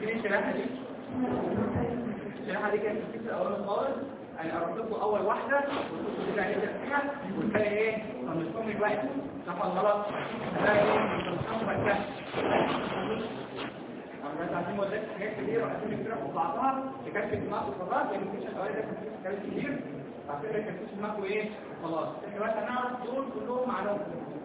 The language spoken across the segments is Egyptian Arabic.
فاكرين الشريحه دي الشريحه دي كانت في الاول خالص انا قربت لكم اول واحده وقلت لكم كده فيها والباقي ايه طنشتهم الوقت صح ولا غلط الباقي ايه طنشتهم بعد انا بس عايزين وديت حاجات كتير وعايزين نكتبها في بعضها تكفي دماغ وخلاص لان مفيش حوالي ده كان كلام كتير بعد كده كان في دماغه ايه خلاص احنا بس هنعرف دول كلهم معلومات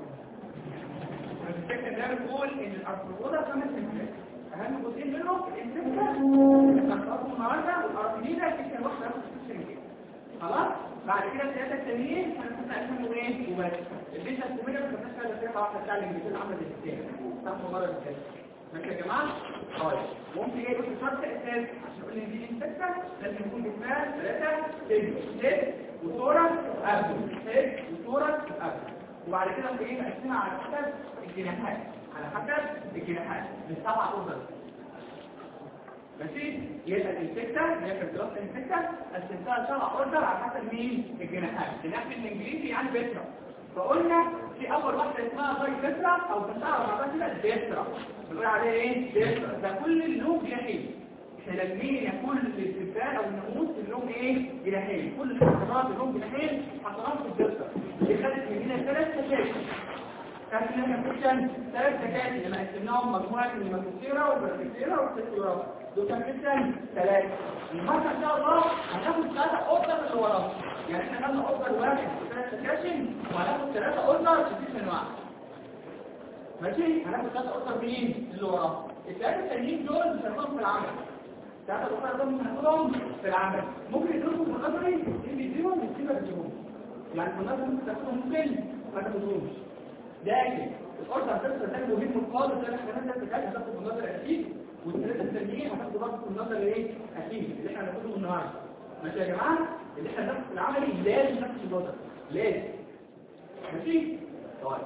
الفكره ده بتقول ان الارثروبودا خمس انسان اهم جزئين منهم الانسكتا الارثروبودا النهارده والارثروبودا الفكره الواحده في السنه خلاص بعد كده الثلاثه التانيين هنكون اسمهم ايه وبس البيتا الكوميديا ما كناش فيها فيها واحده بتاع الانجليزي عامله زي الثاني صح مره كده ماشي يا جماعه طيب ممكن ايه يقول شرط اساسي عشان اقول ان دي انسكتا لازم يكون جسمها ثلاثه هيد وثورة ابدو هيد وثورة ابدو وبعد كده نبقى ايه نقسمها على حسب الجناحات على حسب الجناحات من سبع اوردر ماشي يبقى الانسكتا اللي هي كانت دراسه الانسكتا قسمتها لسبع اوردر على حسب مين الجناحات جناح بالانجليزي يعني بيترا فقلنا في اول واحده اسمها باي بيترا او بنسمعها مع بعض كده بيترا بنقول عليها ايه بيترا ده كل اللون جناحين احنا لمين كل الاستفال او الناموس اللون ايه جناحين كل الاستفالات اللون جناحين حطيناهم في البيترا اللي خدت مننا ثلاث تكاتك كانت لنا كويشن ثلاث تكاتك لما قسمناهم مجموعه من الماتوسيرا والبركتيرا والسيرا دول كان كويشن ثلاثه المره ان شاء الله هناخد ثلاثه اوردر اللي وراهم يعني احنا خدنا اوردر واحد وثلاث تكاتك وهناخد ثلاثه اوردر في سيشن واحد ماشي هناخد ثلاثه اوردر مين اللي وراهم الثلاثه التانيين دول بنستخدمهم في العمل ثلاثه اوردر دول بناخدهم في العمل ممكن يدرسوا في النظري اللي بيديهم والسيبه بيديهم يعني في النظري ممكن تاخدهم ممكن ما تاخدهمش لكن الاوردر بس ده مهم خالص ده احنا هنبدا في هتاخد في النظر اكيد والثلاثه التانيين هتاخدوا برضه في النظر ايه اكيد اللي احنا هناخده النهارده ماشي يا جماعه اللي احنا هناخده في العملي لازم ناخد النظر لازم ماشي طيب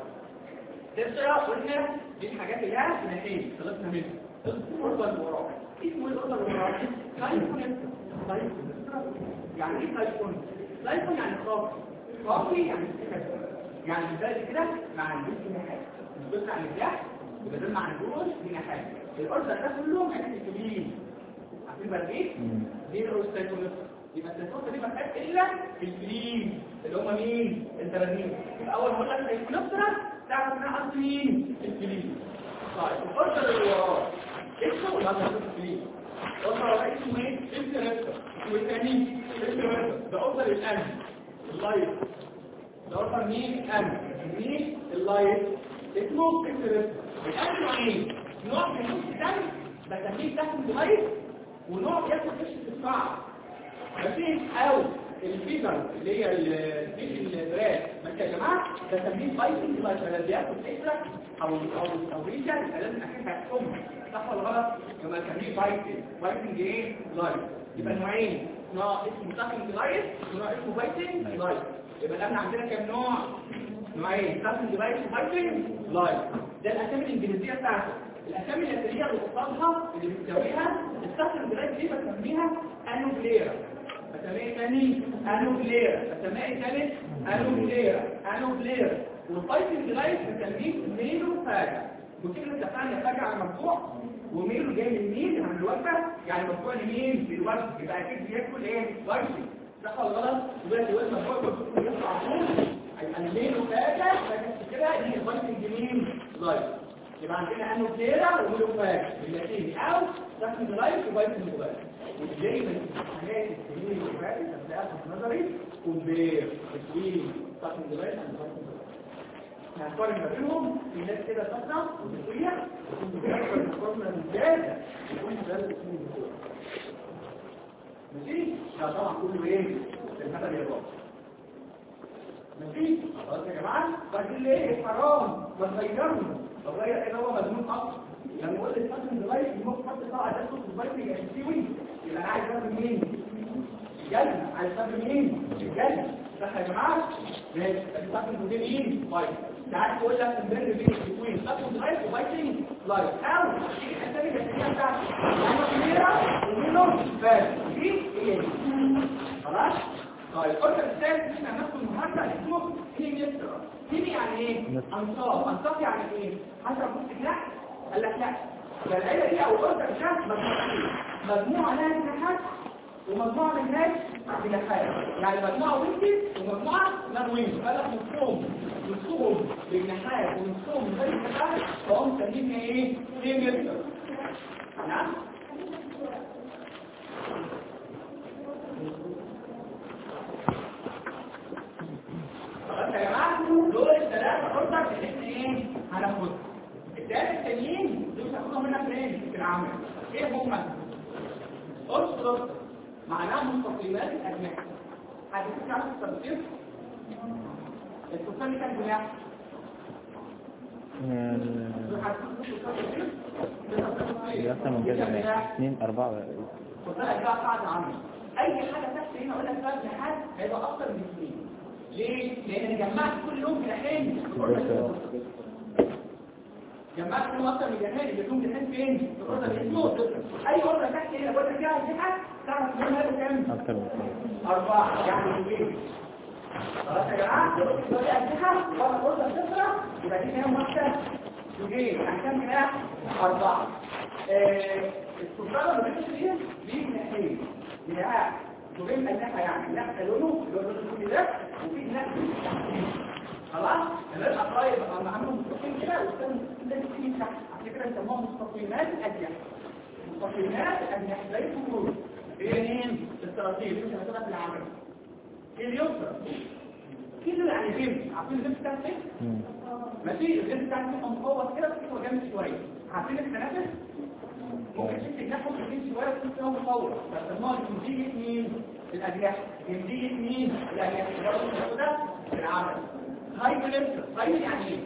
تبصرة قلنا دي الحاجات اللي هي جناحين خلصنا منها الاوردر اللي وراه اسمه ايه الاوردر اللي وراه سايكون سايكون يعني ايه سايكون سايكون يعني خاطي خاطي يعني استكشاف يعني بالذات كده ما عندوش جناحات مش بس عن الجح يبقى ده ما عندوش جناحات الاوردر ده كلهم عند الكبير عارفين بقى ايه دي الاوستايكولوس يبقى التسوق دي ما فيهاش الا في الكلين اللي هم مين الترانيم اول ما اقول لك الكلوسترا تعرف انها قصدي مين الكلين طيب الاوردر اللي وراه اسمه ولا ده الكلين الاوردر وراه اسمه ايه اسم ريستا والثاني اسم ريستا ده اوردر الان اللايف ده اوردر مين ان مين اللايف اسمه اسم ريستا الان نوعين نوع من الدم بسميه تحت اللايف ونوع بياخد قشره الصعب ماشي او الفيزر اللي هي الفيش البراس ماشي يا جماعه ده تسميه بايتنج لايف بياخد قشره او او او ريشه لازم احنا ام صح ولا غلط يبقى تسميه بايتنج بايتنج ايه لايف يبقى نوعين نوع اسمه تاكنج لايف ونوع اسمه بايتنج لايف يبقى احنا عندنا كام نوع نوعين تاكنج لايف وبايتنج لايف ده الاسامي الانجليزيه بتاعته الاسامي اللاتينيه اللي قصادها اللي بتساويها السكن دلوقتي دي بسميها انوفليرا بسميها تاني انوفليرا بسميها ثالث انوفليرا انوفليرا والفايتنج لايف بسميه ميلو فاجا وكلمه اتفقنا فاجا على المرفوع وميلو جاي من مين عن الوجبه يعني مرفوع لمين للوجبه يبقى اكيد بياكل ايه فايتنج صح ولا غلط دلوقتي وزن مرفوع بياكل يطلع على طول يبقى الميلو فاجا فاجا كده دي الفايتنج مين لايف يبقى عندنا انه كتيرة وملوفات باللاتيني او تحت لايف وبايت الموبايل وازاي من الحاجات السنين اللي فاتت هتلاقيها في نظري كومبير بتوين تحت لايف اند بايت هنقارن ما بينهم في ناس كده فترة وتسوية وكنت بيحصل مقارنة ممتازة يكون ده الاسمين بتوع ماشي؟ ده طبعا كله ايه؟ في المدى الياباني ماشي؟ خلاص يا جماعة؟ بعدين ليه؟ حرام بنغيرهم طب غير ايه هو مجنون اصلا لما قلت الفاسن ديفايس ممكن حط طبعا ده صوت ديفايس يبقى يسيوي يبقى انا عايز افهم مين الجلد عايز افهم مين الجلد صح يا جماعه ماشي الفاسن ديفايس مين طيب تعال تقول لك البرن بين بين فاسن ديفايس وفايتنج لايف او الاسامي الاساسيه بتاعتي انا كبيره ومنهم فاس دي هي دي خلاص طيب قلت الثالث احنا هناخد النهارده اسمه هيميسترا هيمي يعني ايه انصاف انصاف يعني ايه حسب بص جناح قال لك لا فالعيله دي او الاسره ده مجموعتين مجموعه لها جناحات ومجموعه ما لهاش جناحات يعني مجموعه وينجز ومجموعه نان وينجز قال لك نصهم نصهم بجناحات ونصهم من غير جناحات فهم مسمينها ايه؟ سيميل نعم خلاص يا جماعه دول الثلاثه اوردر اللي احنا ايه هناخدهم الثلاثه التانيين دول هناخدهم منها فين في العمل ايه هم اسره معناها مستقيمات الاجنحه حد تعرف التفسير الفستان كان جناح أكثر من كده اثنين أربعة وطلع بقى قاعدة عامة أي حاجة تحت هنا أقول لك بقى جناحات هيبقى أكتر من اثنين ليه؟ لأن جمعت كل يوم جناحين في الأوردر الأسود. جمعت كل يوم أكتر من جناحين اللي فيهم جناحين فين؟ في الأوردر الأسود. أي أوردر تحت هنا أقول لك فيها جناحات تعرف كم هذا كام؟ أكثر من اثنين أربعة يعني اثنين خلاص يا جماعة دلوقتي دلوقتي أجنحة وأنا الأوردر صفرة يبقى دي كام واحدة؟ زوجين يعني كام جناح؟ أربعة آه، السلطانة اللي بتمشي دي دي جناحين جناحات زوجين أجنحة يعني جناح لونه اللي هو اللون الكلي ده وفي جناح تحتيه. خلاص؟ الناس قرايب أما عاملهم مستقيم كده والثاني لازم فيه تحت عشان كده يسموها مستقيمات الأجنحة مستقيمات الأجنحة زي الفروض هي مين؟ السراطيل مش هتبقى في العمل ايه اليسرى كده يعني جيم عارفين الجيم بتاعت ايه؟ مم. ماشي الجيم بتاعت ايه مقوض كده بس هو جامد شويه عارفين التنفس ممكن تمسك جناحه كتير شويه تكون هو مقوض فسموها جنسيه مين؟ الأجنحة جنسيه مين؟ الأجنحة برضه ده في العمل هاي بلسر هاي يعني ايه؟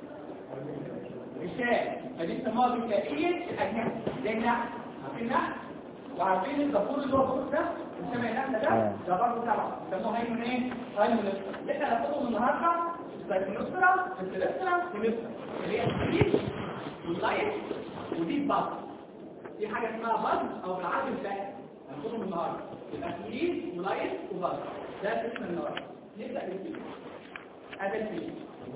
الشاء فدي اسمها بكائية الأجنحة زي النحل عارفين النحل؟ وعارفين الدكتور اللي هو الدكتور ده بنسمي النحل ده ده برضه تبع بيسموه هاي من ايه؟ هاي من الاسر اللي احنا هناخدهم النهارده السايكونوسترا السلسترا والنسرا اللي هي السبيل واللايت ودي الباص دي حاجة اسمها باص او بالعربي الفاهم هناخدهم النهارده يبقى سبيل ولايت وباص ده اسم النهارده نبدأ بالسبيل هذا السبيل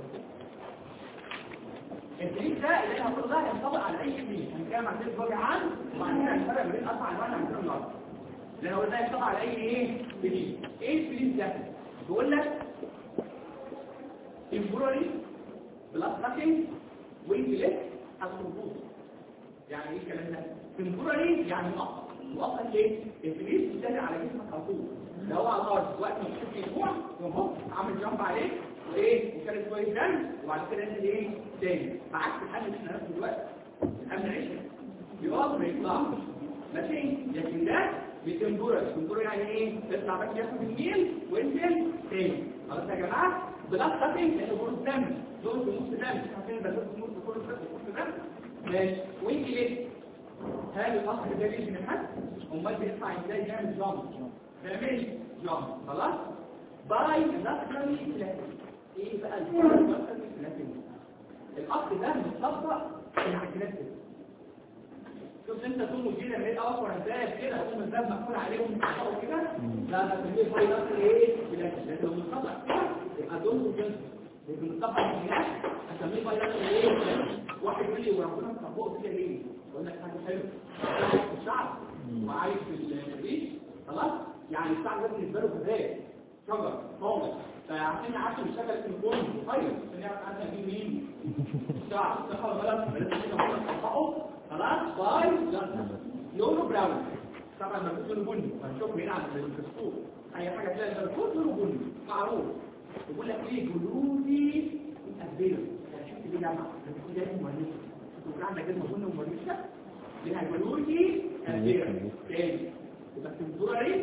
الدليل ده اللي انا هقوله ده هينطبق على اي دليل هنتكلم عن دليل وجه عام وبعدين هنفرق بين اربع انواع من النظر لان هو ده ينطبق على اي ايه دليل ايه الدليل ده بيقول لك temporary blood sucking وينجلت الخروج يعني ايه الكلام ده temporary يعني مؤقت مؤقت ليه الفليس بتدل على جسمك على طول لو هو على الارض وقت ما تشوف يجوع يقوم هوب عامل جنب عليك وايه وكانت كويس دم وبعد كده ينزل ايه تاني بعكس الحل اللي احنا ناخده دلوقتي الامن عيشه يقف ما يطلعش ماشي لكن ده بتنبورة تنبورة يعني ايه تطلع بس ياخد الميل وينزل تاني خلاص يا جماعه بلاس تاتين لانه بور دم دول في نص دم عارفين ده في نص كل ده في نص دم ماشي وانت ليه هل الاخر ده ليه من حد امال بيطلع ازاي يعمل جامب بيعمل جامب خلاص باي اندستريال بلاتين ايه بقى الاندستريال بلاتين الاخر ده متطبق في العجلات كده شوف انت تقوم كده من الاول ازاي كده تقوم الباب مقفول عليهم يتحركوا كده لا لا تجيب باي اندستريال ايه بلاتين لان لو متطبق كده يبقى دول جنس لكن متطبق هناك اسميه باي اندستريال ايه بلاتين واحد يقول لي وربنا مطبقه كده ليه اقول لك حاجه حلوه في الشعب وعايش في الريف خلاص يعني الشعب ده بالنسبه له كذلك شجر طامس فعشان يعرف يشتغل في الكون طيب عشان يعرف عنها دي مين الشعب صح ولا غلط لازم كده هو تطبقه خلاص باي لا لونه براون طبعا ما بيكون لونه بني هنشوفه هنا على الدستور اي حاجه تلاقي الدستور لونه بني معروف يقول لك ايه جلودي الاسبيرو شفت دي جامعه بتكون جاي مهندس تقول عندك كلمه بني ومهندسه لها جلودي الاسبيرو تاني يبقى تنظري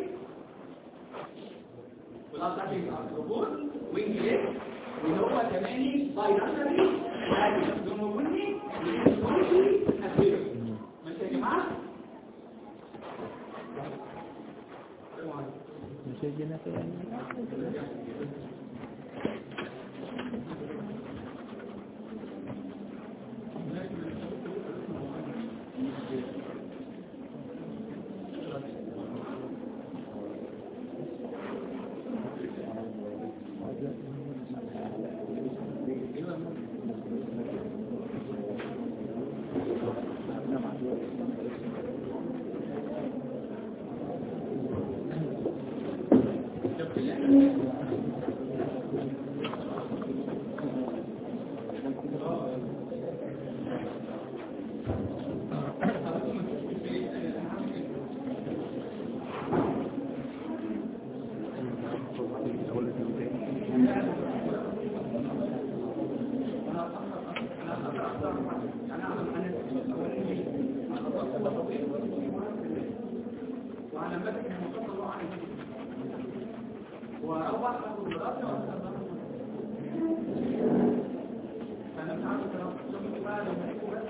خلاص عشان الظهور وانجليز واللي هو كمان باينري يعني لونه بني ولونه اسود ماشي يا جماعه مش الجنة يعني وعلى مدى المصطلح الله عن وأربع أخذ الدراسة فأنا مش عارف الكلام بقى لو ملكوا بس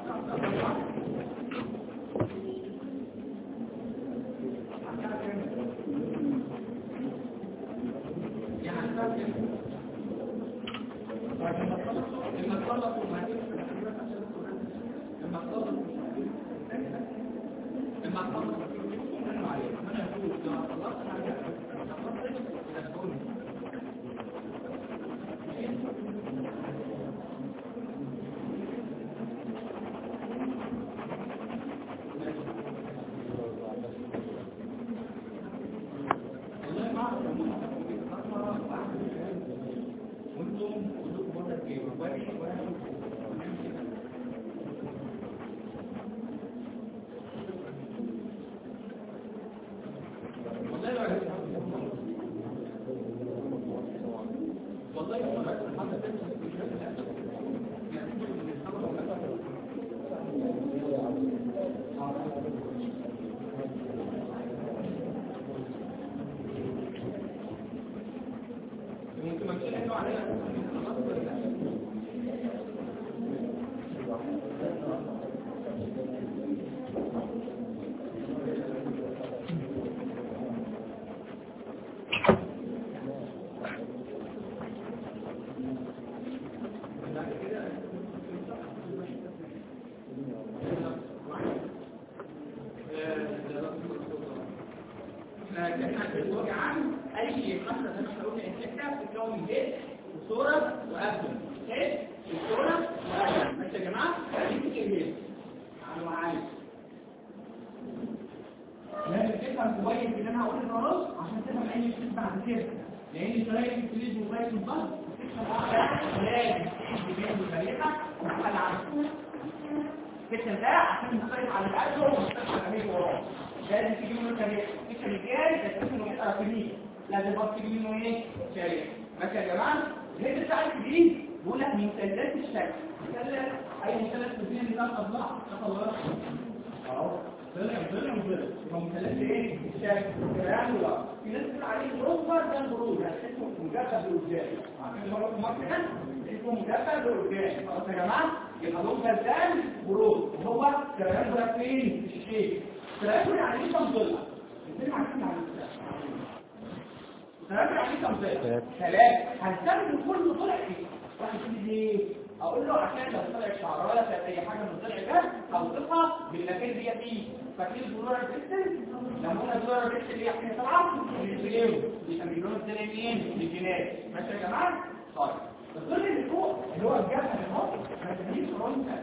اقول له عشان لو طلع شعرايه في اي حاجه من الضلع ده اوصفها بالمكان اللي هي فيه فاكرين الدولار بيكسل لما قلنا الدولار بيكسل اللي هي احنا طبعا بنسيبه بيسمينه الدنيا مين الجينات ماشي يا جماعه طيب الضلع اللي فوق اللي هو الجبهه اللي فوق بنسميه فرونتال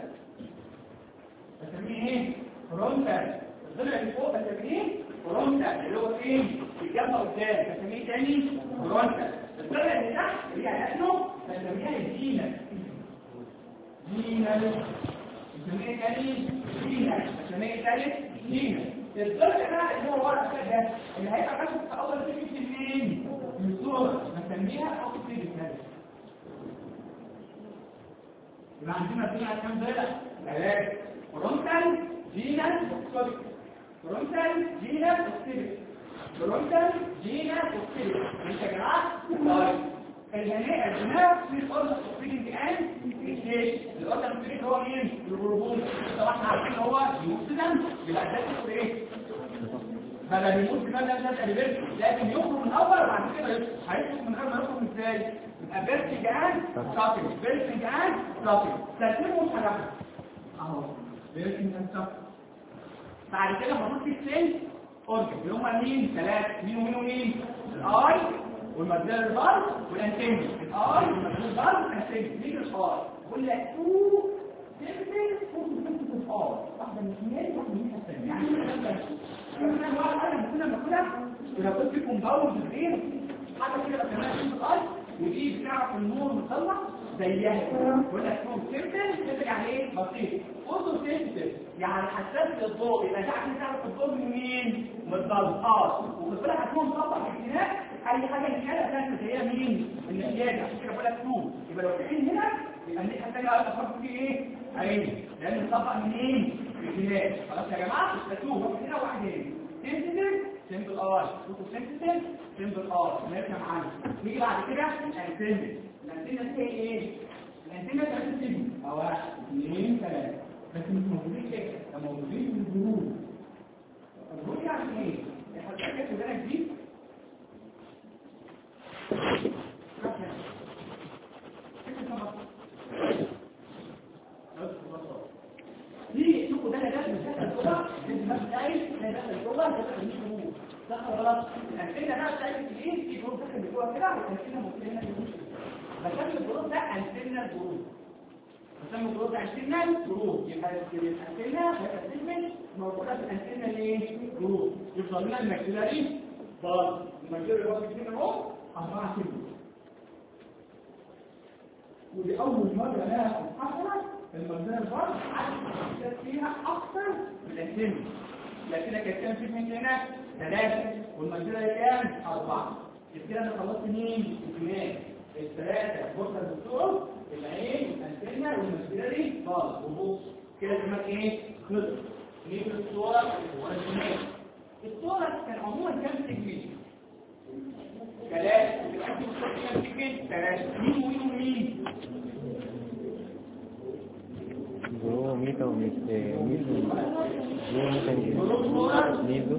بنسميه ايه فرونتال الضلع اللي فوق بنسميه فرونتال اللي هو فين في الجبهه قدام بنسميه تاني فرونتال الضلع اللي تحت اللي هي لانه بنسميها الجينات دينا نسميه تاني دينا نسميه تالت دينا الضرب بقى اللي هو ورا ده اللي هيبقى ماشي في اول فكره منين من الصوره نسميها اوكسيد الثالث يبقى عندنا فيها كام ضلع ثلاثه فرونتال دينا اوكسيد فرونتال دينا اوكسيد فرونتال دينا اوكسيد ماشي يا جماعه طيب الجناء الجناء في الأرض الأوكسيجين الآن ليش؟ الأرض الأوكسيجين هو مين؟ الهرمون طبعا احنا عارفين هو الأوكسيجين يبقى ده اسمه إيه؟ فلا بيموت بماذا ده اللي لكن يخرج من الأول وبعد كده هيخرج من غير ما يخرج ازاي؟ يبقى بيرتجان سافر بيرتجان سافر ترتيبهم حركة أهو بيرتجان سافر بعد كده المفروض في السيل أورجن اللي هم مين؟ ثلاثة مين ومين ومين؟ الآي والمجال البار والانتنج الاي والمجال البار والانتنج مين الاي بقول لك تو سيمبل فوق الار واحده من الاثنين واحده من الثانيه يعني احنا واحد انا كنا بناكلها ولو كنت في كومباوند كبير حاجه كده بسميها سيمبل اي ودي بتعرف النور مطلع زيها بقول لك تو سيمبل سيمبل يعني ايه بسيط فوتو سيمبل يعني حساس للضوء يبقى تعرف تعرف الضوء من مين من الضوء وخد بالك هتكون مطبق في الجناح اي حاجه الحاله كانت هي مين النتيجه عشان كده بقول لك تو يبقى لو في عين هنا يبقى الناحيه الثانيه هتحط فيه ايه عين لان الطبق منين من الجناح خلاص يا جماعه مكتوب واحد هنا وواحد هنا سنسيتيف سمبل ار فوتو سنسيتيف سمبل ار ماشي يا معلم نيجي بعد كده الانتنه الانتنه فيها ايه الانتنه ثلاثه سيجما او واحد اثنين ثلاثه بس مش موجودين كده ده موجودين في الجروب الجروب يعني ايه حضرتك في بالك دي ليه شوفوا ده ده مش داخل جوه مش داخل ده داخل جوه ده داخل مش جوه صح ولا غلط الانتنه بقى بتاعت الايه في جروب داخل جوه كده والانتنه ممكن هنا بسمي الجروب ده انتنه الجروب بسمي الجروب ده انتنه الجروب يبقى الانتنه هتسمي موجوده في الانتنه الايه جروب يفضل لنا الماكسيلاري باظ الماكسيلاري باظ كده اهو اربعه كده ودي اول مره لها حصلت المبنى الفرد عدد فيها اكثر من الانتنه لكن كانت كام في من هنا ثلاثه والمبنى كام اربعه كده انا خلصت مين الاثنين الثلاثه بص الدكتور العين الانتنه والمبنى دي خالص وبص كده دماغ ايه خلص نيجي الصوره والجنين الصوره كان عموما كام تجميل ثلاثه وبالعكس الصوره كام تجميل ثلاثه مين ومين ومين برو ميتا وميتا ميزو برو ميتا ميزو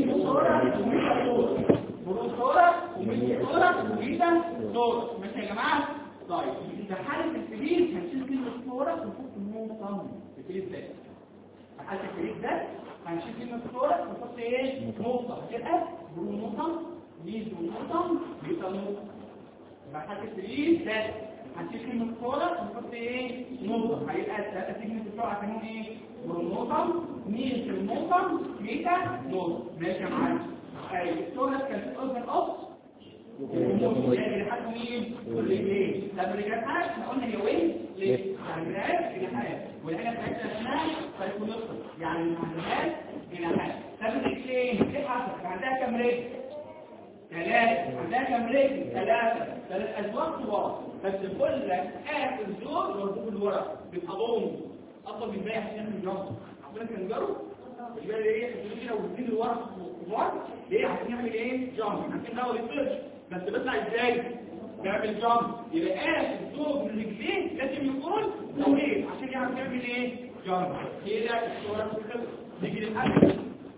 ماشي يا جماعه طيب في حاله الفريز هنشيل كلمه صوره ونحط نقطه في الفريز ده في حاله الفريز ده هنشيل كلمه صوره ونحط ايه نقطه هتبقى برو نقطه ميزو نقطه ميتا نقطه في حاله الفريز ده هنشيل كلمه صوره ونحط ايه نقطه هيبقى ثلاثه كلمه الصوره هتكون ايه برو نقطه ميزو نقطه ميتا نقطه ماشي يا معلم ايوه الصوره كانت اوبن اوف لحد مين والرجلين طب الرجلات احنا قلنا هي وين ليه يعني رجلات جناحات والعيله بتاعتنا اسمها سايكونوستر يعني المعلومات جناحات طب الرجلين ايه حصل عندها كام رجل ثلاثة عندها كام رجل ثلاثة ثلاث أزواج كبار بس كل آخر زوج مربوط بالورق بيبقى ضم أفضل من باقي عشان يعمل جنب عشان كان جرب يبقى ايه كده والاثنين الورق كبار ليه عشان يعمل ايه جامب عشان هو ريسيرش بس بيطلع ازاي بيعمل جامب يبقى اخر زوج من رجلين لازم يكون طويل عشان يعرف يعمل ايه جامب هي ده الصوره في الخلق نيجي للاكل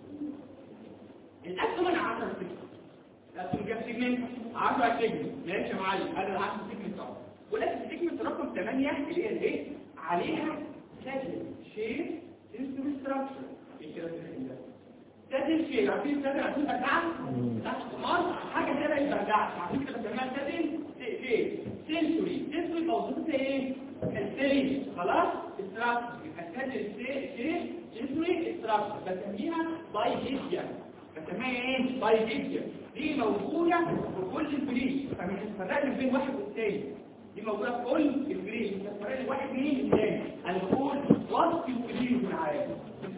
الاكل من 10 سجن الاكل جاب سجن 10 سجن ماشي يا معلم هذا ال 10 سجن بتاعه ولكن سجن رقم 8 اللي هي الايه عليها سجن شيء اسمه ستراكشر ايه كده تدل شيء عارفين تدل عارفين بردعة تحت القمار حاجة كده البردعة عارفين كده بسميها تدل شيء سنسوري سنسوري موضوعها ايه السري خلاص استراكشر يبقى تدل شيء سنسوري استراكشر بسميها بايجيجيا بسميها ايه بايجيجيا دي موجودة في كل البريد فمش هتفرق بين واحد والتاني دي موجودة في كل البريد مش هتفرق واحد مين التاني انا بقول وصفي وبريد من عادي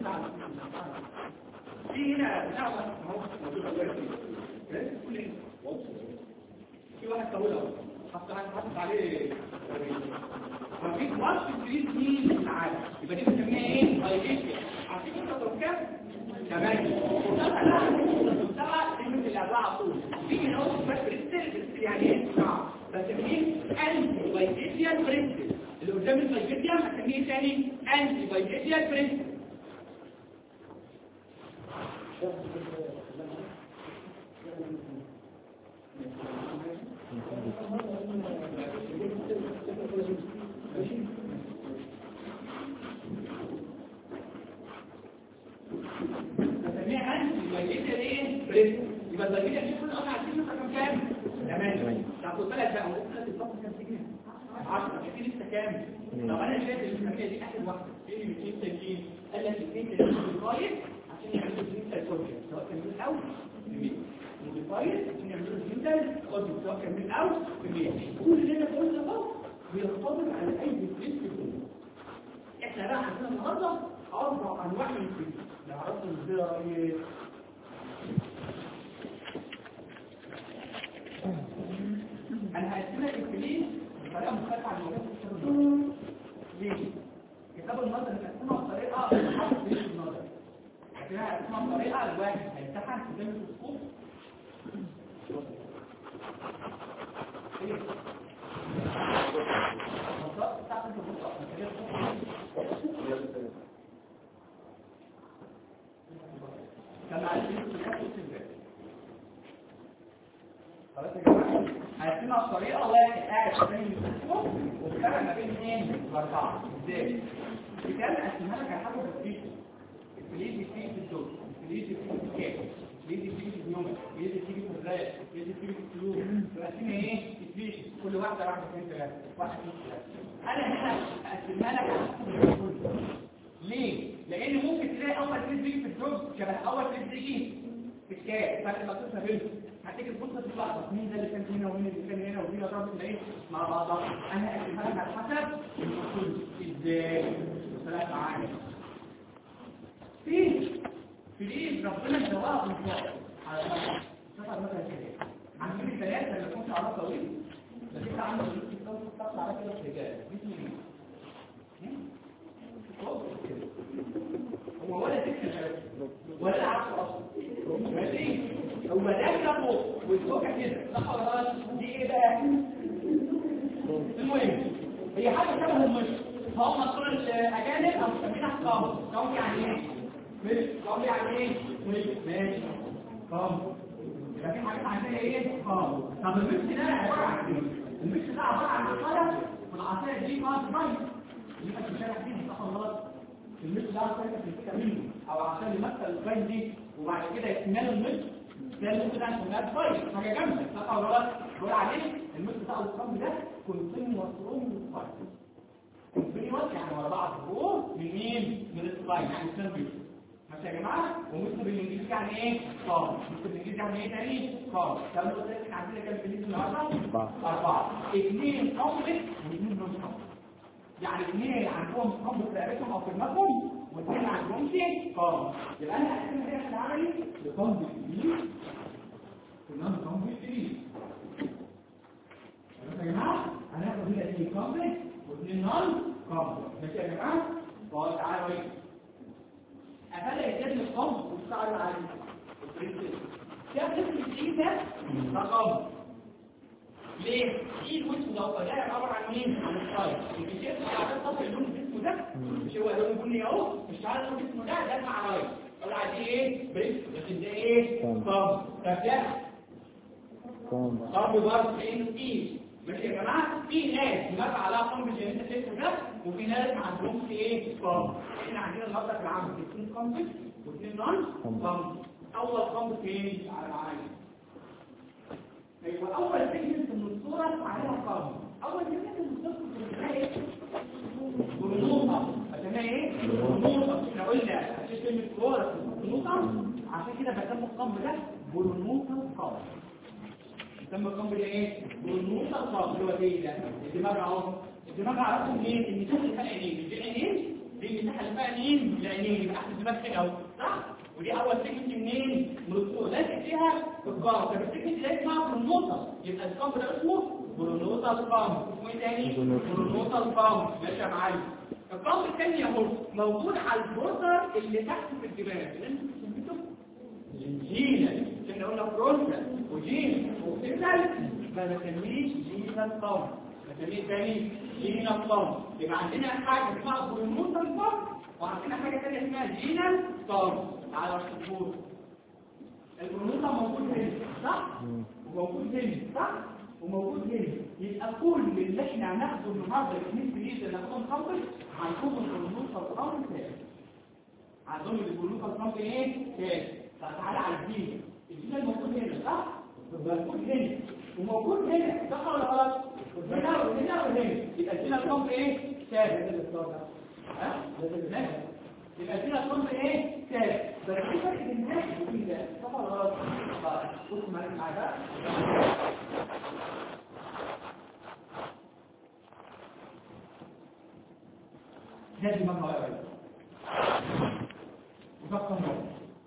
في هنا بتاع في واحد طويل اهو حط حط عليه ما فيش وصف جديد مين عادي يبقى دي بنسميها ايه بايجيشن عارفين انت كام تمام وطبعا كلمه الاربعه طول في من اول بس بريستل يعني ايه بسميه انتي بايجيشن بريستل اللي قدام البايجيشن هسميه ثاني انتي بايجيشن بريستل نسميها انت البيجيتيا ايه بريس يبقى البيجيتيا دي كل اصلا عارفين رقم كام تمام طب خد بالك بقى ممكن تطلع كام سجن 10 في لسه كام طب انا شايف الكميه دي اخر واحده في اللي 200 تانيين قال لك الاثنين تانيين كويس عشان يعملوا اثنين سايكولوجي سواء كان من الاول موديفاير عشان يعملوا اثنين كويس سواء كان من الاول كل اللي انا قلته ده بيرتبط على اي بريس في الدنيا احنا بقى عندنا النهارده اربع انواع من البريس نعرفهم ازاي يا ريس انا هقسمها الفليس بطريقه مختلفه عن الموجود في الكتاب ليه؟ كتاب النظر مقسمها بطريقه خاصه بالنظر فيها اسمها طريقة الواحد هيمتحن قدام الاسقوط كان عايز خلاص يا جماعه هيقسمها بطريقه واحد قاعد قدام الميكروفون وفرق ما بين اثنين واربعه ازاي؟ الكتاب قسمها لك على حسب الفيديو الفليز بتيجي في الدور الفليز بتيجي في الكاب الفليز بتيجي في اليوم الفليز بتيجي في الرايق الفليز بتيجي في الطيور تقسمها ايه؟ الفليز كل واحده واحده اثنين ثلاثه واحد اثنين ثلاثه انا هنا اقسمها لك على حسب الفيديو ليه؟ لان ممكن تلاقي اول فليز بيجي في الدور شبه اول فليز بيجي في الكاب فرق اللطيف ما بينهم هتيجي تبص تتلخبط مين ده اللي كان هنا ومين اللي كان هنا ومين ضرب تلاقيه مع بعضها انا هقسمها لك على حسب الفصول ازاي ثلاث معاني في في ربنا سواها بالظبط على المثل شوف مثلا كده عندك الثلاثه اللي كنت على طويل بس انت عندك الفلوس تطلع على كده اتجاه اسمه ايه؟ هو ولا تكتب ولا عكس اصلا ماشي هو ده كده فوق والفوق كده صح ولا غلط دي ايه بقى المهم هي حاجه شبه المشط فهم طول الاجانب او مسمينها قام قام يعني ايه مش قام يعني ايه مش ماشي قام يبقى في حاجات عندنا ايه قام طب المش ده عباره عن ايه المش ده عباره عن عصايه والعصايه دي ما تبين يبقى في الشارع دي صح ولا غلط المش ده عصايه تمسكها منه او عشان يمثل البين دي وبعد كده يكمل المش ده اللي ممكن عشان ما تبين حاجه جامده صح ولا غلط بقول عليه المش بتاع القام ده كونتين مصروم من كونتين يعني ورا بعض فوق من مين من السلايد يعني سيرفيس ماشي يا جماعه ومثل بالانجليزي يعني ايه قام مثل بالانجليزي يعني ايه تاني قام طب انتوا قلت لك عندنا كام بالانجليزي النهارده أربعة. اربعه اثنين كومبلكس واثنين نون كومبلكس يعني اثنين عندهم كومبلكس في رقبتهم او في دماغهم واثنين ما عندهمش قام يبقى انا هقسم كده في العملي لكومبلكس بي ونون كومبلكس بي يا جماعه هناخد هنا اثنين كومبلكس واثنين نون كومبلكس ماشي يا جماعه طيب تعالوا ايه أفلا يتم القبض والسعر العالي كم اسم الشيء ده رقم ليه؟ ايه الوجه ده ده عبارة عن مين؟ عن الصاير الشيء اللي عشان خاطر اللون جسمه ده مش هو لون بني اهو مش عارف لون جسمه ده ده مع رايس قول عليه ايه؟ بريس لكن ده ايه؟ قم. قم طب ده قم قم برضه كأنه ايه؟ ماشي يا جماعه في ناس دماغ عليها قم اللي انت شايفه ده وفي ناس ما عندهمش ايه قم احنا عندنا النهارده في العام اثنين قم واثنين نون قم اول قم فين على العالم ايوه اول سيجمنت من الصوره عليها قم اول سيجمنت من الصوره بتلاقي ايه برنوطه اسمها ايه برنوطه احنا قلنا عشان كلمه صوره برنوطه عشان كده بسمي القم ده برنوطه قم يسمى القنبل ايه؟ بالنوصة الخاص اللي هو ايه ده؟ الدماغ اهو الدماغ عرفوا منين؟ ان المساحة اللي فيها عينين دي عينين دي المساحة اللي فيها عينين العينين يبقى احنا الدماغ كده اهو صح؟ ودي اول سكت منين؟ من الصورة لازق فيها في القام طب السكت اللي اسمها برنوطة يبقى القام ده اسمه برنوطة القام اسمه ايه تاني؟ برنوطة القام ماشي يا معلم القام الثاني اهو موجود على البوردر اللي تحت في الدماغ اللي انتوا سميتوه جينا احنا قلنا فرونتال وجين وفيتال ما بسميش جينا القوم بسميه تاني جينا القوم يبقى عندنا حاجه اسمها برونوتال قوم وعندنا حاجه ثانيه اسمها جينا القوم على الصفور البرونوتال موجود هنا صح وموجود هنا صح وموجود هنا يبقى كل اللي احنا هناخده النهارده الاثنين في ايد اللي هنكون خمر هنكون البرونوتال قوم ثاني عندهم البرونوتال قوم ايه ثاني فتعالى على الدين الدين الموجود هنا صح؟ موجود هنا وموجود هنا صح ولا غلط؟ هنا وهنا وهنا يبقى الدين الكون ايه؟ ثابت ها؟ ماشي يبقى الدين الكون ايه؟ ثابت بس في فرق بين الناس وبين ده صح ولا غلط؟ طيب بص معايا معايا بقى ده دي مهمة قوي وفكر مرة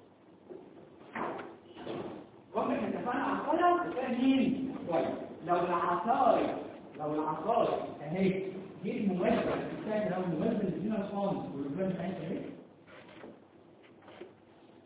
وقت اتفقنا على القلم كان مين كويس لو العصاية لو العصاية اهي دي الممثل الثاني لو الممثل ادينا الخامس والرجال بتاعتها اهي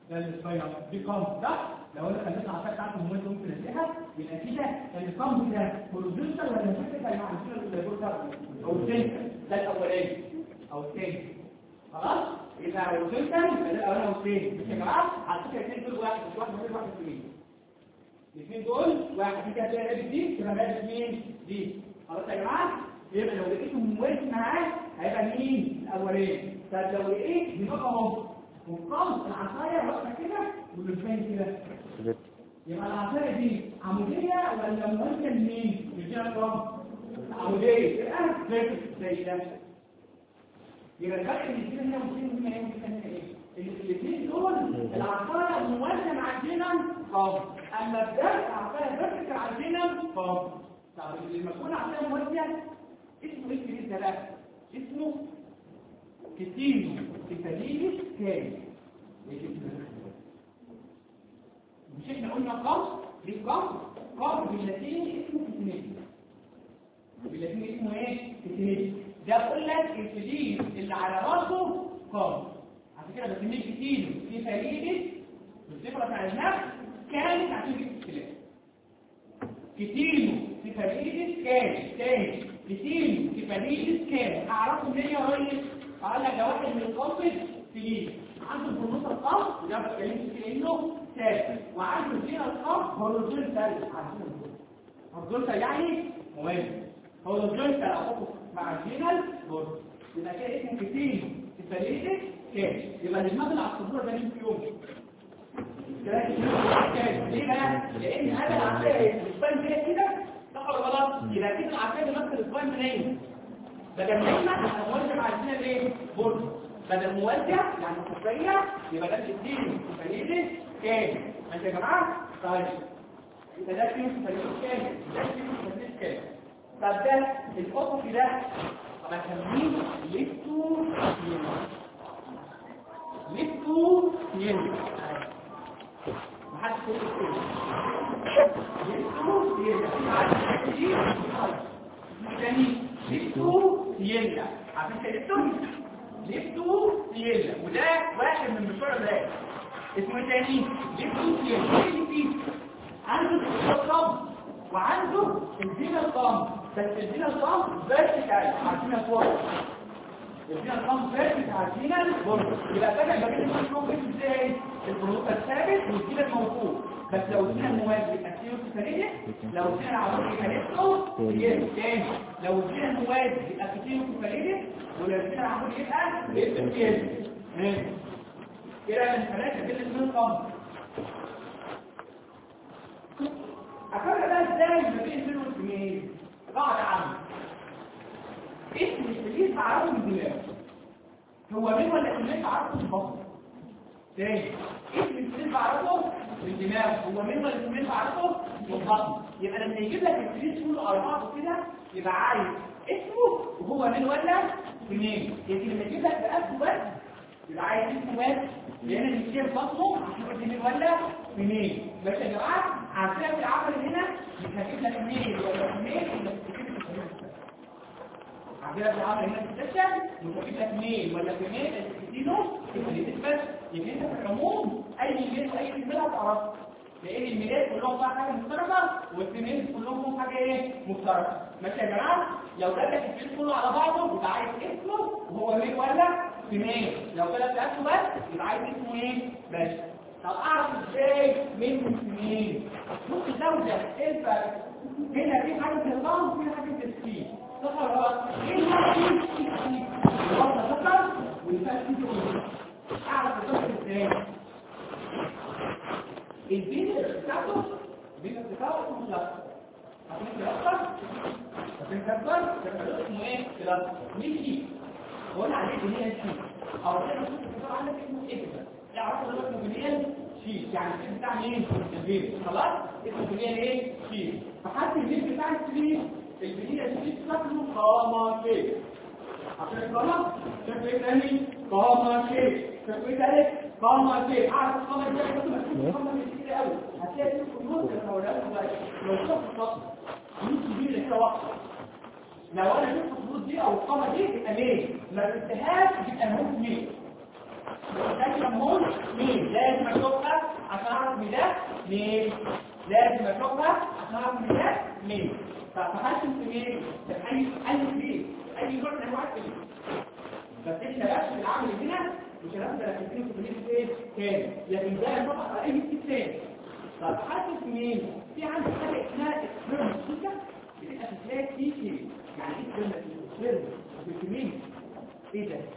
ده السباينال دي كامب صح لو انا خليت العصايه بتاعته ممكن ممكن اسيبها يبقى كده الكامب ده هوريزونتال ولا فيرتيكال مع الفيرتيكال او السنتر ده الاولاني او الثاني خلاص يبقى هوريزونتال يبقى ده الاولاني او الثاني مش يا جماعه على فكره الاثنين دول واحد مش واحد من واحد اثنين الاثنين دول واحد دي كده تلاقي دي تبقى ماشي مين دي خلاص يا جماعه يبقى لو لقيته موازي معاه هيبقى مين الاولاني طب لو لقيت يبقى اهو وقام العصايه واقفه كده والفين كده يبقى العصايه دي عموديه ولا موازيه لمين؟ للجهه الرابعه عموديه يبقى فيرتيكال زي ده يبقى الفرق بين الاثنين هنا والاثنين هنا ايه؟ الاثنين دول العصايه موازيه مع الجنن قام اما ده العصايه فيرتيكال على الجنن قام طب لما تكون عصايه موازيه اسمه ايه الجديد ده بقى؟ اسمه كتير كتاليس كامل مش احنا قلنا قام ليه قام قام باللاتيني اسمه كتينيس باللاتيني اسمه ايه كتينيس ده بقول لك الكتير اللي على راسه قام عشان كده بسميه كتير كتاليس بالصفه بتاع النفس كانت عشان كده اختلاف كتير كتاليس كامل تاني كتير كتاليس كامل اعرفه منين يا ريس قال لك ده واحد من القصد فيه عنده البرنوس القصد وده بتكلمش فيه انه ثابت وعنده فيها القصد هوريزونتال هوريزونتال يعني موازي هوريزونتال احطه مع الجينال بورد يبقى كده اسمه كتير الفريق كام يبقى الدماغ اللي على الصدور ده مين فيهم ليه بقى؟ لان انا العصايه الاسبان كده كده صح ولا غلط؟ يبقى كده العصايه بنفس الاسبان منين؟ بدل ما احنا موزع عايزين ايه برضه بدل موزع يعني خفيه يبقى ده الدين فريده كام انت يا جماعه طيب يبقى ده فيه فريده كام ده فيه فريده كام طب ده الافق ده طب هسميه ليفتو يمين ليفتو يمين محدش يقول كده ليفتو يمين تاني ليفتو سيلا عارفين كده ليفتو ليفتو سيلا وده واحد من بتوع الراب اسمه إيه تاني ليفتو سيلا ايه فيه عنده الصم وعنده الزينة الصم بس الزينة الصم فيرتيكال عارفين الفوق الزينة الصم فيرتيكال عارفين برضه يبقى فاكر بقيت الشغل ازاي البروتوكول الثابت والزينة الموجود بس لو الزينة الموازي الاسيوس الثانية لو الزينة العمودية كانته هي تاني لو الزينة الموازي يبقى كتير كفالية ولو الزينة العمودية يبقى يبقى كده ماشي كده من ثلاثة كده اسمه القمر أفرق بقى ازاي ما بين بين والسمين قاعدة عامة اسم السليم تعرفه من الدماغ هو مين ولا سمين تعرفه من البطن تاني اسم السليم تعرفه من الدماغ هو مين ولا سمين تعرفه من البطن يبقى لما يجيب لك السليم كله على بعضه كده يبقى عارف اسمه وهو مين ولا سمين لكن لما يجيب لك بأسه بس يبقى عايز اسمه بس لان الكتير بطنه عشان منين ولا منين بس يا جماعه عارفين في العمل هنا مش هجيب لك منين ولا منين ولا عندنا في العمل هنا في السكشن مش هجيب لك منين ولا منين الكتينو اللي بس يبقى انت في العموم اي ميلاد واي ميلاد هتعرفه لان الميلاد كلهم فيها حاجه مشتركه والسنين كلهم فيهم حاجه ايه مشتركه ماشي يا جماعه لو قال لك الجنس كله على بعضه يبقى عايز اسمه وهو مين ولا سنين لو طلع بأسه بس يبقى عايز اسمه ايه بس طب اعرف ازاي مين سنين ممكن زوجة ايه الفرق هنا في حاجة في النظام وفي حاجة في السكين صح ولا غلط ايه الفرق بين السكين والسكين الوضع ذكر والفرق في سكين اعرف الذكر ازاي الفيديو بتاعته الفيديو بتاعته اسمه ذكر عشان تذكر عشان تذكر اسمه ايه ذكر مش بقول عليه بنيان شيء او انا كنت بقول عنك اسمه ايه كده يعرفوا ده اسمه بنيان شيء يعني الاسم بتاع مين البيت خلاص اسمه بنيان ايه شيء فحتى البيت بتاع السرير البنيان شيء شكله قامه كده عشان القامه شكله ايه تاني قامه كده شكله ايه تالت قامه كده عارف القامه دي كنت مكتوب قامه كتير قوي هتلاقي في النص لو لو شفت الخط مش كبير كده واحده لو انا شفت الخطوط دي او القامه دي يبقى ليه ما شفتهاش يبقى مهم ليه دايما هون مين لازم اشوفها عشان اعرف مين ده مين لازم اشوفها عشان اعرف مين ده مين فحاسس مين اي اي مين اي نوع من انواع الفيل بس احنا بس العمل هنا مش هنبدا نركز في الفيل ايه تاني لكن ده يطبق على اي فيل تاني طب حاسس مين في عندي حاجه اسمها اكسبيرمنت بتبقى تلاقي في شيء يعني ايه كلمه اكسبيرمنت بالكمين ايه ده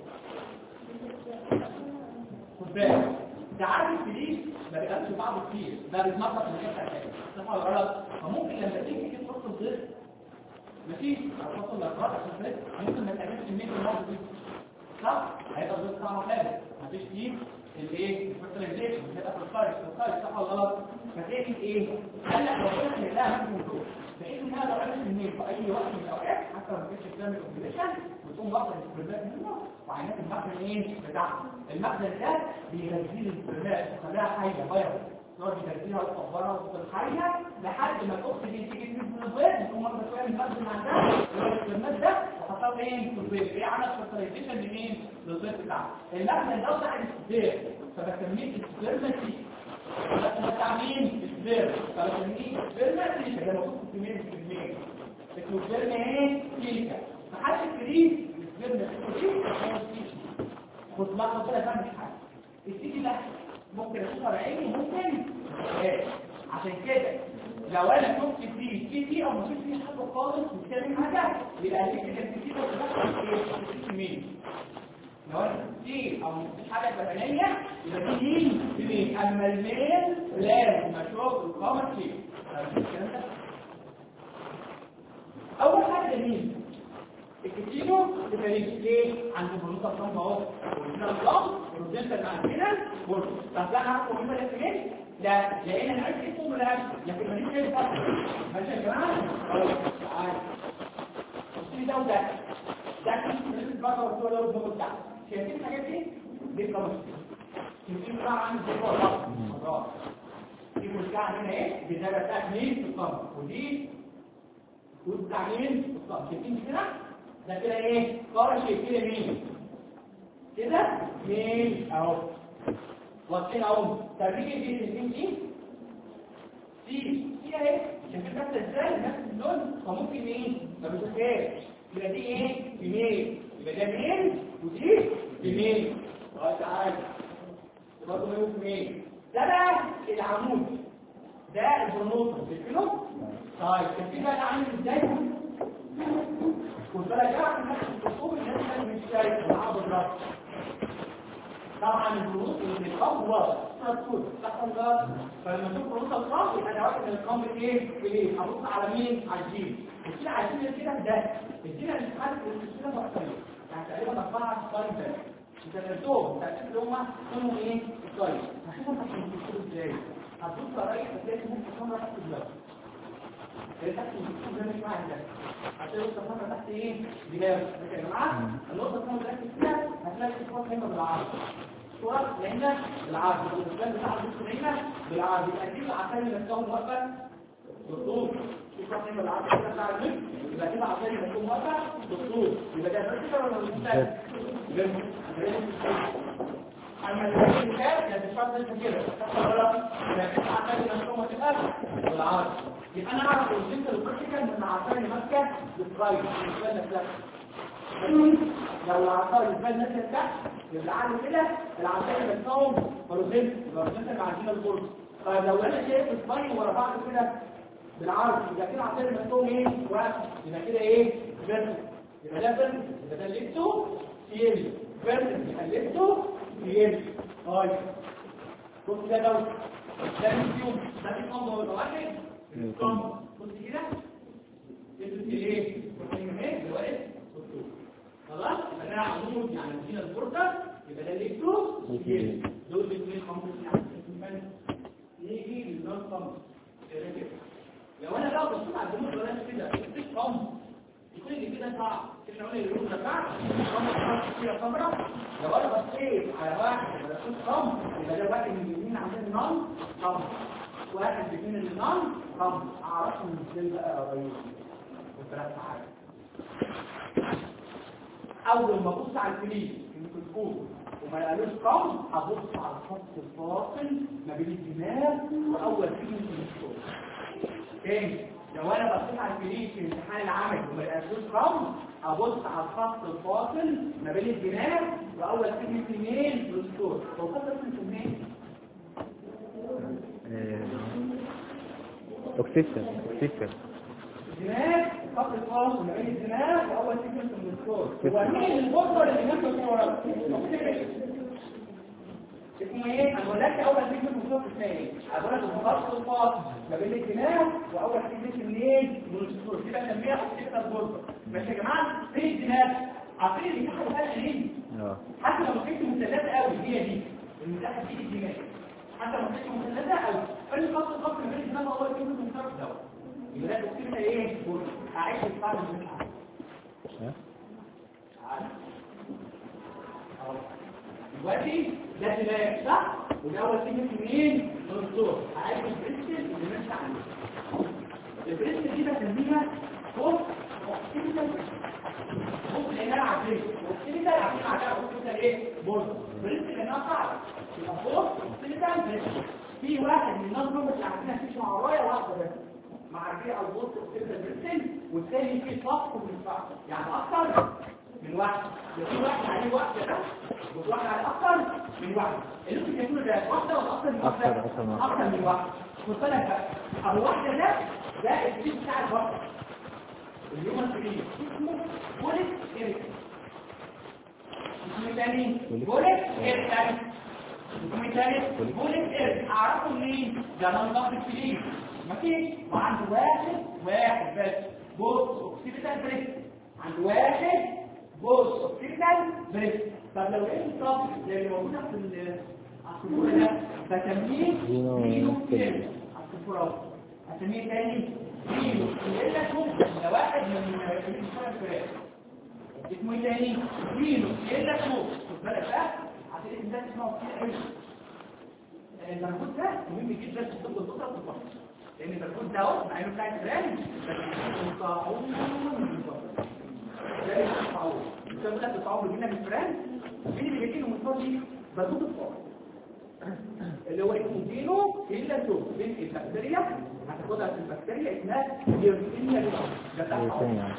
خد بالك ده عارف الفليس ما بيقابلش بعض كتير ده بيتنطط من غير حاجه صح ولا غلط فممكن لما تيجي كده تحط الضغط مفيش هتحط الاطراف عشان كده ممكن ما تعملش كميه المواد دي صح هيبقى الضغط طعمه ثابت مفيش فيه الايه الفيرتلايزيشن هيبقى في الخارج في الخارج صح ولا غلط فتلاقي ايه قال لك ربنا خلقها من دول بحيث انها لو عملت كميه في اي وقت من الاوقات حتى لو ما كانتش بتعمل اوبريشن وتقوم واخده السبرمات منه وعينات المخزن ايه بتاعها المخزن ده بيغذي السبرمات وخلاها حيه فيروس يقعد يغذيها ويكبرها وتفضل حيه لحد ما الاكسجين تيجي تنزل من البيض تقوم واخده شويه من المخزن عندها اللي هو السبرمات ده وحطها فين في البيض ايه عمل فيرتلايزيشن لمين للبيض بتاعها المخزن ده بتاع السبير فبسميه السبرماتي بتاع مين السبير فبسميه السبرماتي ده موجود في كميه كميه اسمه سبرم ايه كليكا فحد الكريم السبرم الكريم خد لحظه كده فاهم حاجه السيدي ده ممكن اشوفها بعيني ممكن ايه عشان كده لو انا شفت فيه في فيه او ما شفتش فيه حاجه خالص مش بتعمل حاجه يبقى دي كده في كده وتدخل ايه لو انا في او مفيش حاجه بدنيه يبقى دي مين مين اما الميل لازم اشوف القمر فيه الكلام ده اول حاجه مين الكتينو تفريج ليه عند البروتة الصنف اهو وعندنا الضغط والروزنتا اللي عندنا برضه طب لا عارفه مهمه ده فين لا لان انا عرفت اسمه ولا لكن ماليش فيه فرق ماشي يا جماعه اهو تعالى بصي ده وده ده كان البقره والصوره ده والضغط بتاعه شايفين الحاجات دي دي الكاميرا شايفين بقى عامل زي الخضراء دي كلها هنا ايه دي ده بتاعت مين في الكاميرا ودي بتاع مين بالظبط شايفين كده ده كده ايه قاره شايف كده مين كده مين اهو واضحين اهو تبريج دي الاثنين دي دي دي اهي شايفين نفس ازاي نفس اللون فممكن ايه ما بتشوفهاش يبقى دي ايه بميل يبقى ده ميل ودي بميل طيب تعالى برضه ميل بميل ده بقى العمود ده البرنوطه شايفينه طيب كان في بقى عامل ازاي خد بالك بقى من نفس الخطوط اللي انت مش شايف العرض الراس طبعا البروس اللي هو ستراكشر صح ولا فلما تشوف بروس الراس يبقى انا واخد من الكامب ايه ايه هبص على مين على الجين الجين على الجين كده ده الجين اللي اتحدد الجين مختلف يعني تقريبا اربعه ستايل ده انت درسوهم تاكد اللي هم اسمهم ايه ستايل هشوفهم هتشوفوا ازاي هتبص على اي هتلاقي ممكن الكاميرا تحت دماغك تحت الدكتور ده مش معايا ده عشان يوصل مرة تحت ايه دماغ يا جماعه النقطه اللي انا مركز فيها هتلاقي الصوره هنا بالعرض الصوره هنا بالعرض الاسلام بتاع الدكتور هنا بالعرض يبقى دي العسل اللي بتكون واقفه دكتور الصوره هنا بالعرض كده بتاع الجسم يبقى كده عسل اللي بتكون واقفه دكتور يبقى ده بركه ولا مش اما اللي كان كانت الشرط ده كده تحصل لكن عشان المفهوم تبقى بالعرض يبقى انا اعرف الجنس البركتيكال من عشان ماسكه بالرايت بالنسبه لك لو العصايه بالنسبه لك تحت يبقى عامل كده العصايه بتقوم بروزنت بروزنت مع عندنا البورد طيب لو انا شايف السباين ورا بعض كده بالعرض يبقى كده العصايه بتقوم ايه واقف يبقى كده ايه فيرتيكال يبقى ده فيرتيكال يبقى ده ليبتو سيل فيرتيكال يبقى ليبتو سيل طيب بص ده دوت ده الفيوم ده في قمه ولا واحد قمه بص كده يبقى ايه ايه دلوقتي خلاص يبقى ده عمود يعني مدينه البورده يبقى ده ليبتو سيل دول الاثنين قمه يعني يجي للنون قمه لو انا بقى بصيت على الجمهور ولا كده مفيش قمه يكون اللي كده صعب احنا قلنا اليوم ده صعب قمه فيها كاميرا لو انا بصيت على واحد ولا اشوف قمر يبقى ده واحد من اليمين عندنا نون قمر واحد بيمين النون قمر اعرفهم ازاي بقى قريب وثلاث حاجات اول ما ابص على الفليس الميكروسكوب وما لقالوش قم هبص على الخط الفاصل ما بين الدماغ واول فيهم من الصوت تاني لو انا بصيت على الفريق في الامتحان العملي وما لقيتوش قم ابص على الخط الفاصل ما بين الدماغ واول فيهم منين من الصوت هو الخط الفاصل منين اوكسيستر اوكسيستر الدماغ خط الفاصل ما بين الدماغ واول فيهم من الصوت هو مين البطل اللي نفسه الصوره اسمه ايه؟ انا بقول لك اول فيديو في الصوت الثاني هقول لك الخط الفاصل ما بين الدماغ واول فيديو منين؟ من الصوت دي بسميها اوكسيستر بورتر بس يا جماعه فين الدماغ؟ عارفين اللي تحت بقى عينين اه حتى لو كنت مثلثه قوي هي دي المساحه دي الدماغ حتى لو كنت مثلثه قوي فاللي خط الخط ما بين الدماغ واول فيديو من الصوت ده يبقى ده اوكسيستر ايه؟ بورتر هعيش الفعل المساحه ها؟ دلوقتي ده دماغ صح وده اول كلمه منين من الصوت عايز البريستل اللي ماشي عليه البريستل دي بسميها فوق اوكسيدال فوق لانها عاديه اوكسيدال عارفين عاديه اوكسيدال ايه بورد بريستل لانها صعبه يبقى فوق اوكسيدال بريستل في واحد من الناس دول اللي عارفينها في شعرايه واحده بس معديه على البورد اوكسيدال بريستل والثاني فيه صف من صف يعني اكتر من واحد في واحد عليه واحده بس وفي واحد عليه اكتر من واحد اللي انتوا بتقولوا ده واحده ولا اكتر من واحده أكتر- أكتر من واحدة. اكتر من واحده خد بالك بقى ابو واحده ده ده السيت بتاع البطل اليوم الكبير اسمه بوليت ايريك اسمه تاني بوليت- بوليت ايريك تاني اسمه تاني بوليت- بوليت ايريك اعرفه منين ده انا ضغط الكبير ماشي وعنده واحد واحد بس بص اوكسيديتال بريك عنده واحد بص اوكسيديتال بريك طب لو ايه الصف زي اللي موجوده في ال- على الصفوره ده بسميه زينو زينو كيل. كيل على الصفوره اسميه تاني زينو كيل ده واحد من الصفوره الفراغ اسمه ايه تاني زينو كيل شوف خد بالك بقى عشان الاسم ده اسمه كتير قوي المنهود ده مهم جدا في الطب والطب والطب لان المنهود ده اهو مع انه بتاع الفئران بس الطاعون ده الطاعون بسبب لك الطاعون بيجينا من الفئران مين اللي بيجيله من الفار دي منهود الطاعون اللي هو اسمه دينو الا تو بين البكتيريا هتاخدها في البكتيريا اسمها يرسينيا ده بتاع ايه الطاعون ثاني يعني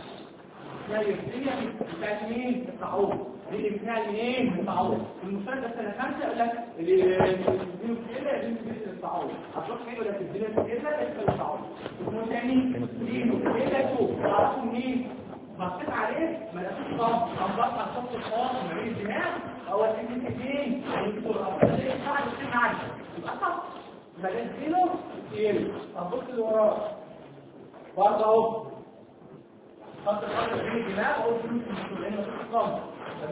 لا يرسينيا بتاعت مين الطاعون دي اللي بتاع منين الطاعون المشترك ده سنه خمسه يقول لك اللي بيدينوا كده يدينوا كده الطاعون هتروح فين ولا تدينا كده اسمه الطاعون اسمه تاني دينو كده شوف تعرفوا منين بصيت عليه ما لقيتش طب طب بص على الخط الخاص ما بين الدماغ هو سن الاثنين الدكتور افضل ايه بعد السن عادي يبقى صح بديله يقل طب بص اللي وراه برضه اهو خط الخط بين الدماغ هو فلوس المسؤول لانه فلوس الصمت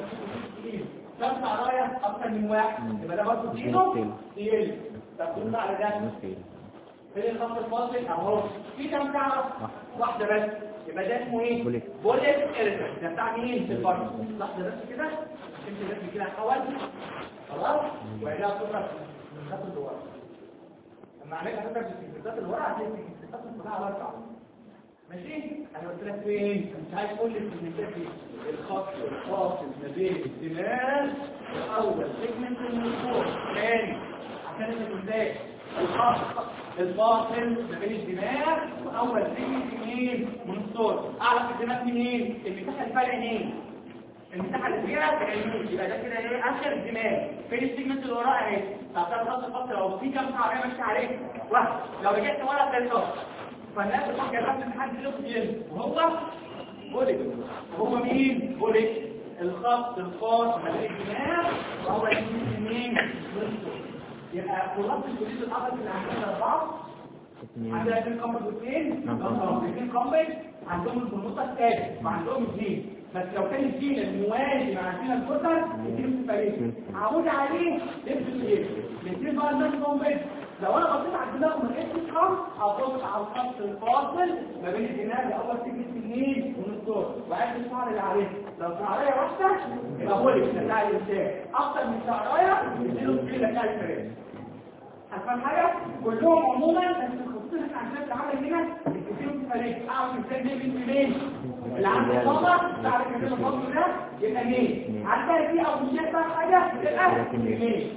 كم رايه اكتر من واحد يبقى ده برضه دينه يقل طب بص على ده مشكلة فين الخط الفاصل اهو في كام تعرف واحده بس يبقى ده اسمه ايه بوليت. بوليت إيريتر. ده بتاع مين في الفرد لحظه بس كده انت بس كده حول خلاص وبعدها تضغط الخط اللي ورا لما عملت هتضغط السكتات اللي ورا هتلاقي السكتات كلها على اربعه ماشي انا قلت لك فين انت عايز تقول لي السكتات دي الخط الفاصل ما بين الدماغ واول سيجمنت من الفوق تاني عشان انت ازاي الخط الفاصل ما بين الدماغ واول سيجمنت منين من الصوت اعرف الدماغ منين المساحه اللي فيها العينين المساحه اللي فيها العينين يبقى ده كده ايه اخر الدماغ فين السيجمنت اللي وراه اهي طب ده الخط الفاصل لو في كام عربيه ماشيه عليه واحد لو رجعت ورا ده الخط فالناس بتروح جربت لحد يوصل وهو بوليك هو مين بوليك الخط الخاص ما بين الدماغ وهو الجنين منين من الصوت. يبقى خلاص الجديد الأبد اللي عندنا أربعة عندنا اثنين كومبل واثنين نعم. اثنين كومبل عندهم البنوطة الثالث وعندهم اثنين بس لو كان الجين الموازي مع الجين الكتر الاثنين مختلفين عمود عليه لبس الايه الاثنين بقى الناس كومبل لو انا بصيت على الدماغ وما لقيتش خط هبص على الخط الفاصل ما بين الدماغ اول سجن سنين من الصوت وعد الشعر اللي عليه لو شعرايه واحده يبقى بوليك بتاع الانسان اكتر من شعرايه يديله سكيل بتاع الفريق هتفهم حاجة؟ كلهم عموما بس الخطوط اللي احنا عندنا بتتعامل هنا وفيهم فريق اعرف ازاي مين من مين اللي عنده صدى تعرف ان الصدى ده يبقى مين عندها دي او مش شايفه حاجه تبقى مين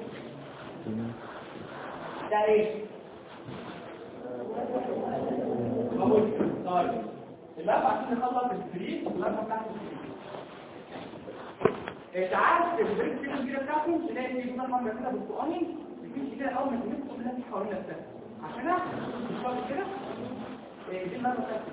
ده ايه بقول طيب الاربع عشان نخلص الفريق الاربع بتاعت الفريق تعال البريك كده كده بتاعته تلاقي في نظام كده بالقراني بتمشي كده اول ما تمسك كلها في حوالين نفسها عشان تشتغل كده إيه، دي الاربع بتاعتي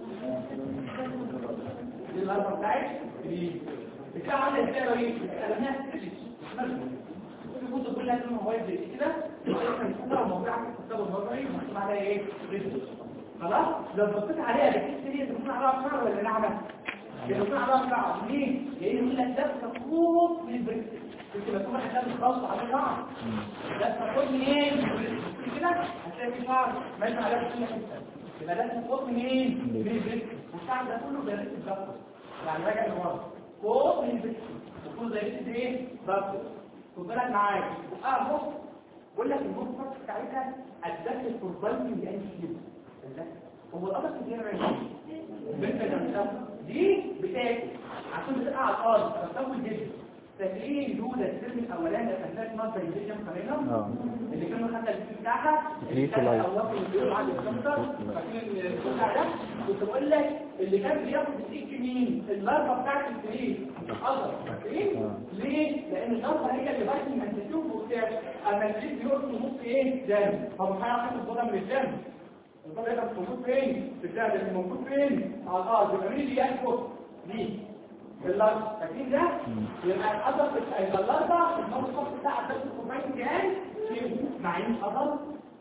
دي الاربع بتاعتي دي بتاع عامله ازاي لو ايه كلامها الكتب كلها كلمه موبايل زي كده كده وموضوعها في الكتاب النظري مكتوب عليها ايه ريسيرش خلاص لو بصيت عليها بتحس ان هي بتكون عليها شعر ولا نعمه بتكون عليها شعر ليه لان يقول لك ده تخوف من البريكس انت لما تكون حساب خاص على شعر ده تخوف من ايه من البريكس كده هتلاقي في شعر ماشي عليها في كل حته يبقى ده تخوف من ايه من البريكس والشعر ده كله بيركز الضغط يعني راجع لورا خوف من البريكس وكله زي ايه ضغط خد بالك معايا اه بص بقول لك المصدر بتاعتها ادت الفوربايتنج يعني كده هو القطر كتير رهيب بنت جمشة دي بتاكل عشان بتقع على الارض فبتطول جدا تكليم دودة السلم الاولاني اللي كانت مصدر الفيديو خلينا اللي كانوا خدنا الفيديو بتاعها اللي كان الاول اللي بعد الكمبيوتر فاكرين البتاع ده كنت بقول لك اللي كان بياخد السيك مين اللارفه بتاعت السرير القدر فاكرين ليه لان اللارفه هي اللي بس من تشوف وبتاع اما السرير بيقعد في نص ايه دم هو مش هيعرف ياخد من الدم الضغط ده موجود فين في الدم اللي موجود فين على الارض يبقى مين اللي ياخد دي باللارج فاكرين ده يبقى القدر يبقى اللارفه الموضوع بتاع الدم الكوبايه الجهاز مع ان قدر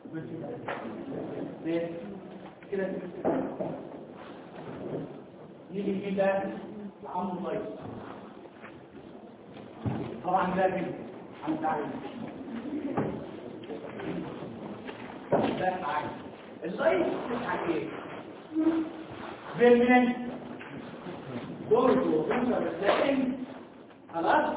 كده يجي كده عم ضيف طبعا ده كده عم تعلم ده معاك الضيف بتاع ايه بيرمننت برضه بنشر السائل خلاص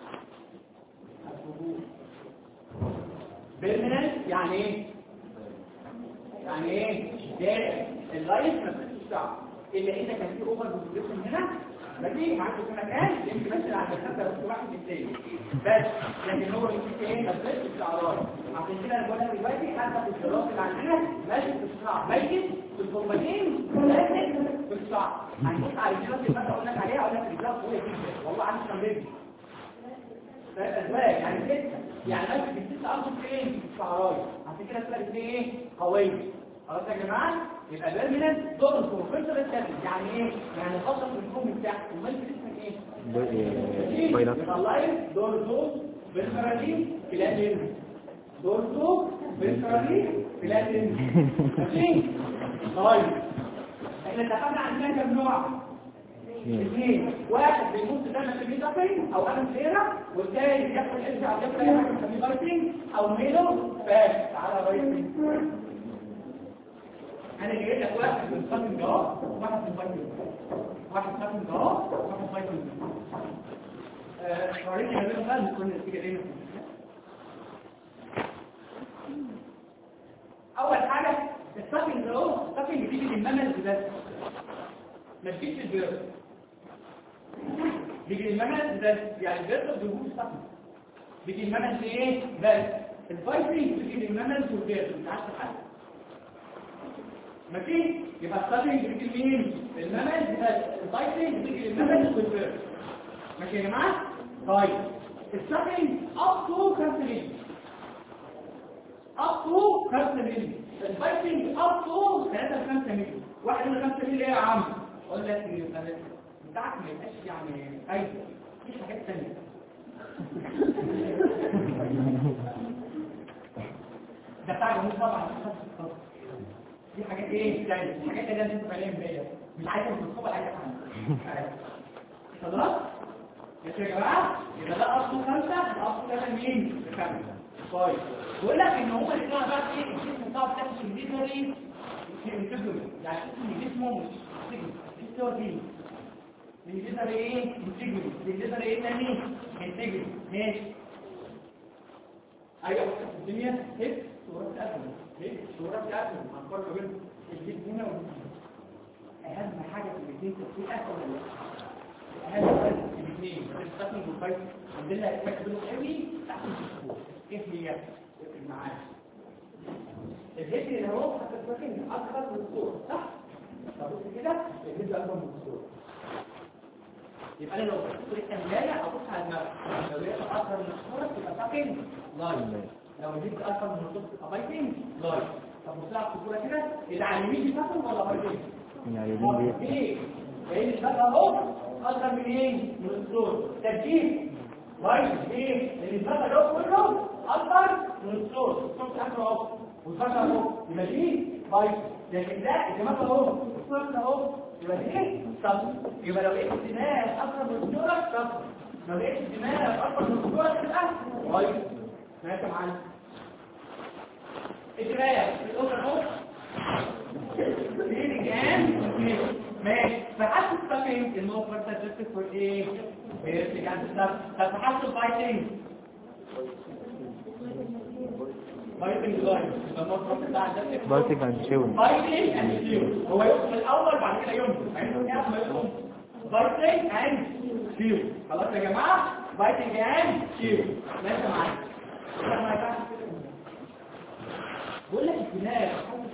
بيرمننت يعني ايه يعني ايه دائم اللايف ما بتبقاش صعب الا اذا كان في اوفر بوزيشن هنا ماشي معاك في مكان يمكن مثلا عند الخمسه بس واحد الثاني بس لكن هو يمسك ايه ما بتبقاش استعراض عشان كده انا بقول لك دلوقتي حتى في الدراسه اللي عندنا ماشي في الصعب ماشي في الفورماتين لازم في الصعب هنبص على الدراسه اللي انا اقول لك عليها اقول لك رجلها قويه جدا والله عندي تمرين ازواج يعني ستة يعني ماشي في الست ارض فين في الصعراوي عشان كده تلاقي دي ايه قويه خلاص يا جماعه يبقى بيرمننت دور بروفيسور التابل يعني ايه يعني خاصه في الحكم بتاعك امال اسمك ايه بايلات يطلعي دور دور بالخراجيم بلاتين دور دور بالخراجيم بلاتين ماشي طيب احنا اتفقنا عندنا كام نوع اثنين واحد بيموت دم في ميتافين او انا سيرة والثاني ياخد الحج او ياخد اي حاجه في بايتين او ميلو فاش تعالى بايتين انا جاي لك واحد من فاتن جواب وواحد من بايتين واحد فاتن جواب وواحد بايتين وريني ما بينهم بقى نكون النتيجه دي اول حاجه الساكن ده اهو الساكن بتيجي للممل بس ما تجيش البيرد بيجي الممل بس يعني البيرد بيجيبوش ساكن بيجي الممل لايه بس الفايتنج بيجي للممل والبيرد مش عارف حاجه ماشي يبقى الساكن بيجي لمين الممل بس الفايتنج بيجي للممل والبيرد ماشي يا جماعه طيب الساكن اب تو 5 مللي اب تو 5 مللي الفايتنج اب تو 3 5 مللي واحد من 5 مللي ايه يا عم اقول لك ايه بتاعك ما يبقاش يعني ايوه في حاجات ثانيه ده بتاع جمهور طبعا دي حاجات ايه ثانيه حاجات اللي لازم تبقى ليها مش عايزه تدخل حاجه ثانيه خلاص يا جماعه يبقى ده اصله خمسه ده اصله ثلاثه مين خمسه طيب بقول لك ان هو اللي بقى ايه الجسم بتاعه بتاعه الجسم يعني اسم جسمه مش الصور دي بالنسبه لايه انتجري بالنسبه لايه تاني انتجري ماشي ايوه الدنيا هيك صوره اتقفل هيك صوره اتقفل هنقارن بين الجسم هنا اهم حاجه في الاثنين تفريقه ولا لا اهم حاجه في الاثنين الستارتنج والفايت عندنا افكت بينهم قوي تحت الدكتور ايه هي معانا الهيد اللي هو هتتفكر اكبر من الصوره صح فبص كده الهيد اكبر من الصوره يبقى انا لو بصيت الكمالة ابص على دماغي لو لقيت اكبر من الصوره تبقى فاكن لاين لو جبت اكبر من الصوره تبقى بايتنج لاين طب بص على الصوره كده اللي على اليمين دي فاكن ولا بايتنج يعني اليمين دي ايه لان الفاكهه اهو اكبر من ايه من الصوره ترتيب بايتنج ايه لان الفاكهه ده كله اكبر من الصوره الصوره بتاعته اهو والفاكهه اهو يبقى دي بايتنج لكن ده الجماعه اهو الصوره اهو يبقى دي طب يبقى لو لقيت الدماغ اكبر من الصوره طب لو لقيت الدماغ اكبر من الصوره تبقى بايتنج ماشي معانا الدماغ الأوضة اهو ليه جان ماشي فحسب فاكين الموفر تجسد في ايه بيرجع عند طب فحسب بايتنج بايتنج لاين يبقى الموفر بتاع الجسد بايتنج عند شوي بايتنج اند سيو هو يقسم الاول بعد كده ينزل فاهم كده ما يقسم بايتنج اند سيو خلاص يا جماعه بايتنج اند سيو ماشي معايا كده ما ينفعش بقول لك الدماغ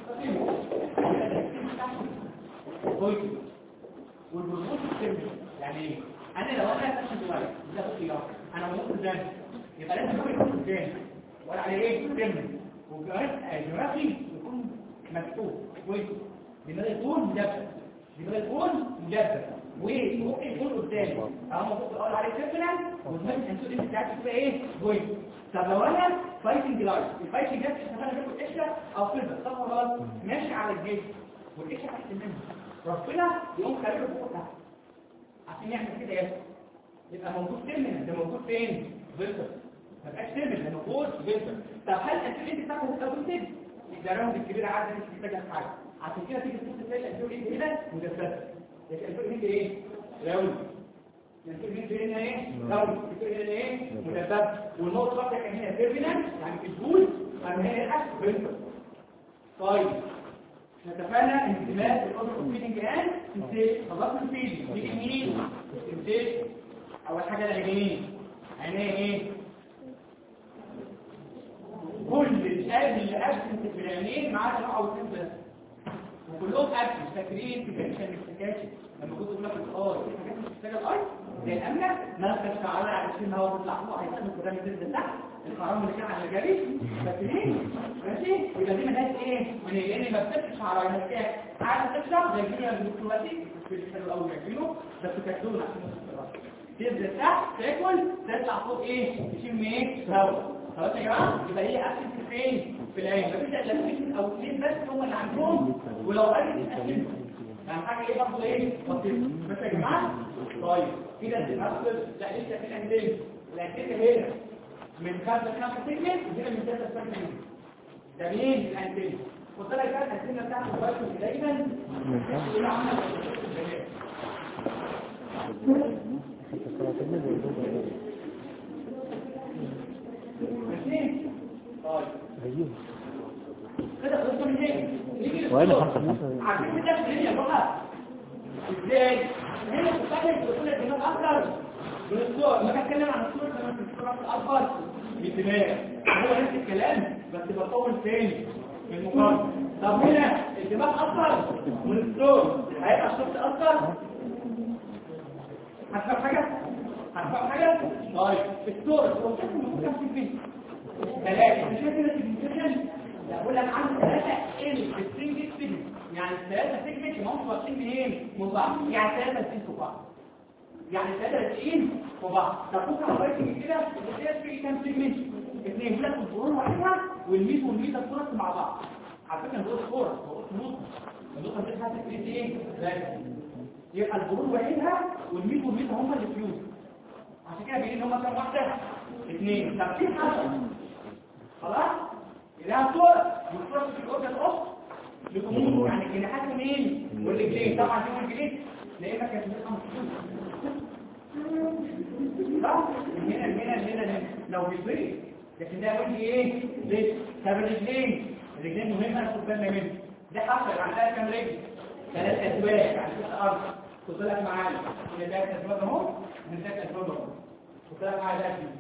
بوينت والبرموت السيرفي يعني ايه انا لو انا كنت دلوقتي ده اختيار انا بنص ده يبقى لازم اكون قدام ولا على ايه سيرفي وكمان الجغرافي يكون مكتوب بوينت دماغ يكون مجبر دماغ يكون مجبر وممكن يكون قدامي اهو ممكن اقول عليه سيرفينال ودماغ الانسولين اللي بتاعتي فيها ايه بوينت طب لو انا فايتنج لايف الفايتنج ده استفاده منه قشره او فلفل صح ولا غلط ماشي على الجيش والقشره تحت منه ربنا يقوم خارجه فوق تحت عشان يعمل كده ياسر يبقى موجود ترمينال ده موجود فين فيلتر ما بقاش ترمينال ده موجود فيلتر طب هل الانسولين بتاعته هتبقى فيلتر ده راوند الكبيره عادي مش محتاجه في حاجه عشان كده تيجي تبص تلاقي الانسولين هنا مجسده لكن الانسولين هنا ايه راوند الانسولين هنا ايه راوند الانسولين هنا ايه مجسده والنقطه بقى كان هنا ترمينال يعني في الجول اما هنا فيلتر طيب نتفانى انتماء الاوتو فيدنج ان انت خلصنا الفيدنج دي مين انت اول حاجه العينين عينيه ايه كل الاب اللي ابسنت في العينين معاه نوع او اثنين بس وكلهم ابسنت فاكرين في كانشن الافتكاشن لما كنت بقول لك الاي في حاجات مش محتاجه الاي زي الامنه مركز شعار على ان هو بيطلع فوق هيسمى قدام الجلد تحت الحرام اللي كان على الجري فاكرين ماشي يبقى دي ملهاش ايه من لان ما بتفتحش على هي عايزه تفتح زي كده دلوقتي في الحلو الاول يعملوا بس كاتون عشان تنزل تحت تاكل تطلع فوق ايه تشم ايه هواء خلاص يا جماعه يبقى هي اكل فين في العين مفيش الا او اثنين بس هم اللي عندهم ولو قلت تتاكل يعني حاجه ايه برضه ايه بسيطه بس يا جماعه طيب كده التنفس لا لسه في الاندين الاندين هنا من خمسة خمسة سيجمنت وهنا من ثلاثة سيجمنت ده مين الانتين قلت لك بقى الانتين بتاعت الفايتوس دايما يقول عمل ماشي طيب كده خلصنا من هنا نيجي وين للصور. خمسة خمسة؟ عارفين كده في الدنيا بقى ازاي هنا بتتكلم بتقول الدماغ اكتر من الصور لما اتكلم عن الصور لما في الصور اكبر من الدماغ هو نفس الكلام بس بطول فين في المقارنه طب هنا الدماغ اكتر من الصور هيبقى الصوت اكتر هتفهم حاجه هتفهم حاجه طيب الصور الصور المفروض كام فين ثلاثه مش كده الديفينيشن لا بقول لك عنده ثلاثه ال سترينج سيجمنت يعني الثلاثه سيجمنت ما هم واقفين منين من بعض يعني ثلاثه سيجمنت في بعض يعني ثلاثه سيجمنت في بعض طب ممكن اقول كده الثلاثه في كام سيجمنت اثنين ثلاث الظهور واحده والميت والميت الصوره مع بعض على فكره دول صوره هو نص النقطه دي هتبقى ايه ثلاثه يبقى الظهور وحيدها والميت والميت هم اللي فيوز عشان كده بيقولوا هم كام واحده اثنين طب في حاجه خلاص لها صور والصور في الأوضة الأخرى لأمور يعني جناحات مين والرجلين طبعا دي والرجلين لأنك كانت بتبقى مخصوص صح؟ من هنا من هنا من هنا هنا. لو بيضرب لكن ده يقول لي ايه؟ ليه؟ طب الرجلين الرجلين مهمة ناخد بالنا منها ده حصل عندها كام رجل؟ ثلاث اسباب يعني ست ارض خد بالك معايا هنا ثلاث اسباب اهو هنا ثلاث اسباب اهو خد بالك معايا ده كده.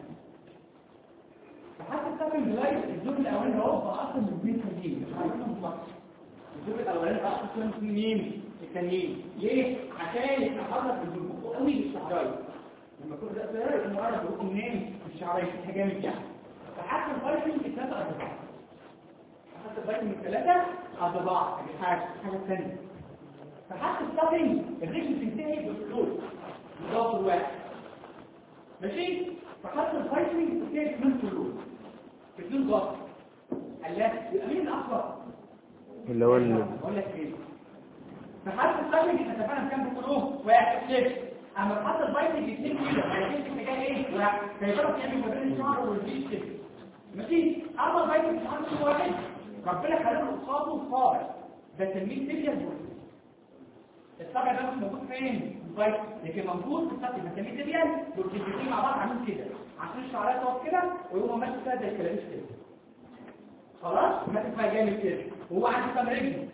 فحتى السكن دلوقتي الدور الاولاني اهو بقى اصلا من بيت مدين مش عارفين بقى الدور الاولاني بقى اصلا من مين التانيين ليه عشان يتحرك الجمهور قوي للشعرايه لما كل ده صغير يقوم مقرب يقوم منين الشعرايه فيها جامد يعني فحتى الفيتامين الثلاثه قد بعض حتى الفيتامين الثلاثه قد بعض دي حاجه حاجه ثانيه فحتى الستافنج الرجل بتنتهي بالفلوس مضاف الواحد ماشي فحتى الفيتامين بتنتهي من فلوس بدون ضغط الله يبقى مين الاكبر اللي هو ال... اقول لك ايه فحتى الفيتامين احنا اتفقنا كام بقولوه واحد صفر اما حتى الفيتامين الاثنين كده هيجي في اتجاه ايه واحد فيضرب يعني ما بين الشعر والجيش كده ماشي اما الفيتامين مش عنده واحد ربنا خلقه قصاده صابع ده تلميذ سيريال الصابع ده مش موجود فين الفيتامين لكن موجود في الصابع بنسميه سيريال والكلمتين مع بعض عاملين كده عشان الشعرات تقف كده ويقوم ماشي كده زي الكلابيش كده خلاص ماسك فيها جامد كده وهو عنده كام رجل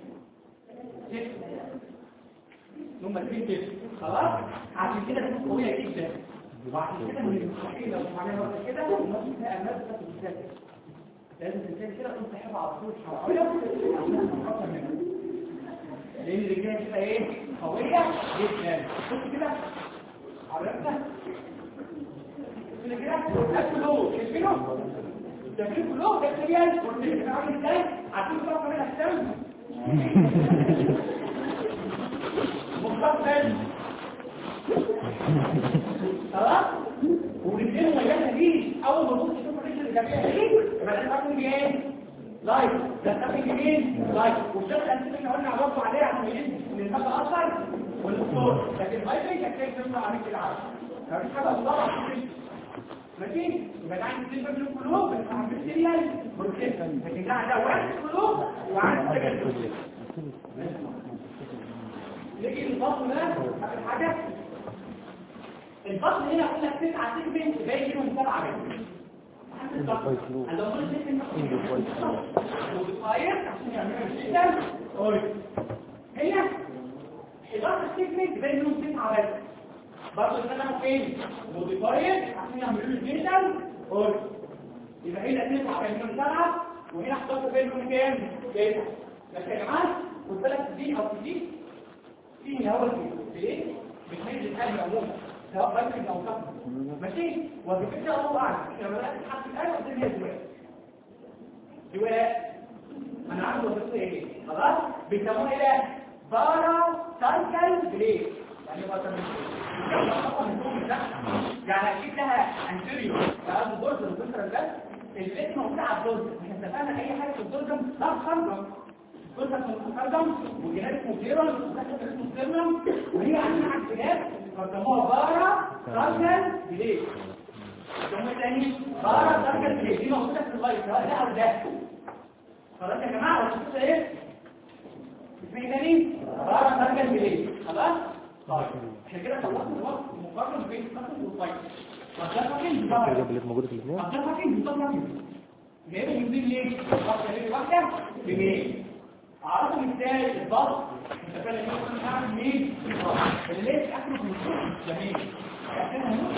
هم الاثنين كده خلاص عشان كده تكون قويه جدا وعشان كده من المستحيل لو عملنا وقت كده الناس فيها الناس بتاخد بالذات لازم تنتهي كده تقوم تحب على طول حركيه عشان تتخطى منها لان الرجاله كده ايه قويه جدا بص كده عرفتها كده كده اكلوا شايفينه شايفين كلهم ده رجال والرجال عامل ازاي عارفين فرق بين الاجسام مستقبل خلاص ورجلين مليانه دي اول ما تبص تشوف الرجل اللي جنبها دي يبقى ده تاكل ايه لايك ده تاكل جميل لايك والشرط الاساسي اللي قلنا برضه عليه عشان يجي من المبدا اثر والدكتور لكن ما يجي هتلاقي تطلع عليك العالم مفيش حاجه طبعا ماشي يبقى ده عندي سيلفر من القلوب بس عندي سيريال بروتين لكن ده ده واحد قلوب وعندي سيريال نيجي للفصل ده اخر حاجه الفصل هنا اقول لك تسعه سيجمنت باقي منهم سبعه بس لو قلت موديفاير عشان يعملوا السيستم قول هنا 11 سيجمنت باقي منهم تسعه بس برضه استخدموا فين موديفاير عشان يعملوا السيستم قول يبقى هنا تسعه باقي منهم سبعه وهنا 11 باقي منهم كام؟ تسعه بس يا جماعه خد بالك دي او دي في هوا في ايه بتميز الحاجه عموما سواء بنك او كفر ماشي وبكده الله اعلم احنا بدات نحط الان قدام هي دواء دواء انا عارف وظيفته ايه خلاص بيسموه ايه بارا سايكل بريك يعني هو يعني اكيد لها انتيريو فهذا الدرج الدرج ده الاسم بتاع الدرج احنا اتفقنا اي حاجه في الدرج لا خرجه كلها متقدم وجهاز مديرة وتحت اسمه سيرنم وهي عندنا على الجهاز قدموها بارا سارجل بليد ثم تاني بارا سارجل بليد دي موجودة في الغاية سواء ده أو ده خلاص يا جماعة ولا شفتوا ايه؟ اسمه تاني بارا سارجل بليد خلاص؟ طيب احنا كده خلصنا الوقت مقارنة بين الفصل والفايت طب ده فاكين الحاجة اللي موجودة في الاثنين طب ده فاكين بالظبط جايبه يمين ليه؟ واحدة واحدة بمين؟ عرفوا مثال الضغط انت فاهم ايه هعمل مين اللي ليه اخره في الصوت جميل اخرها نص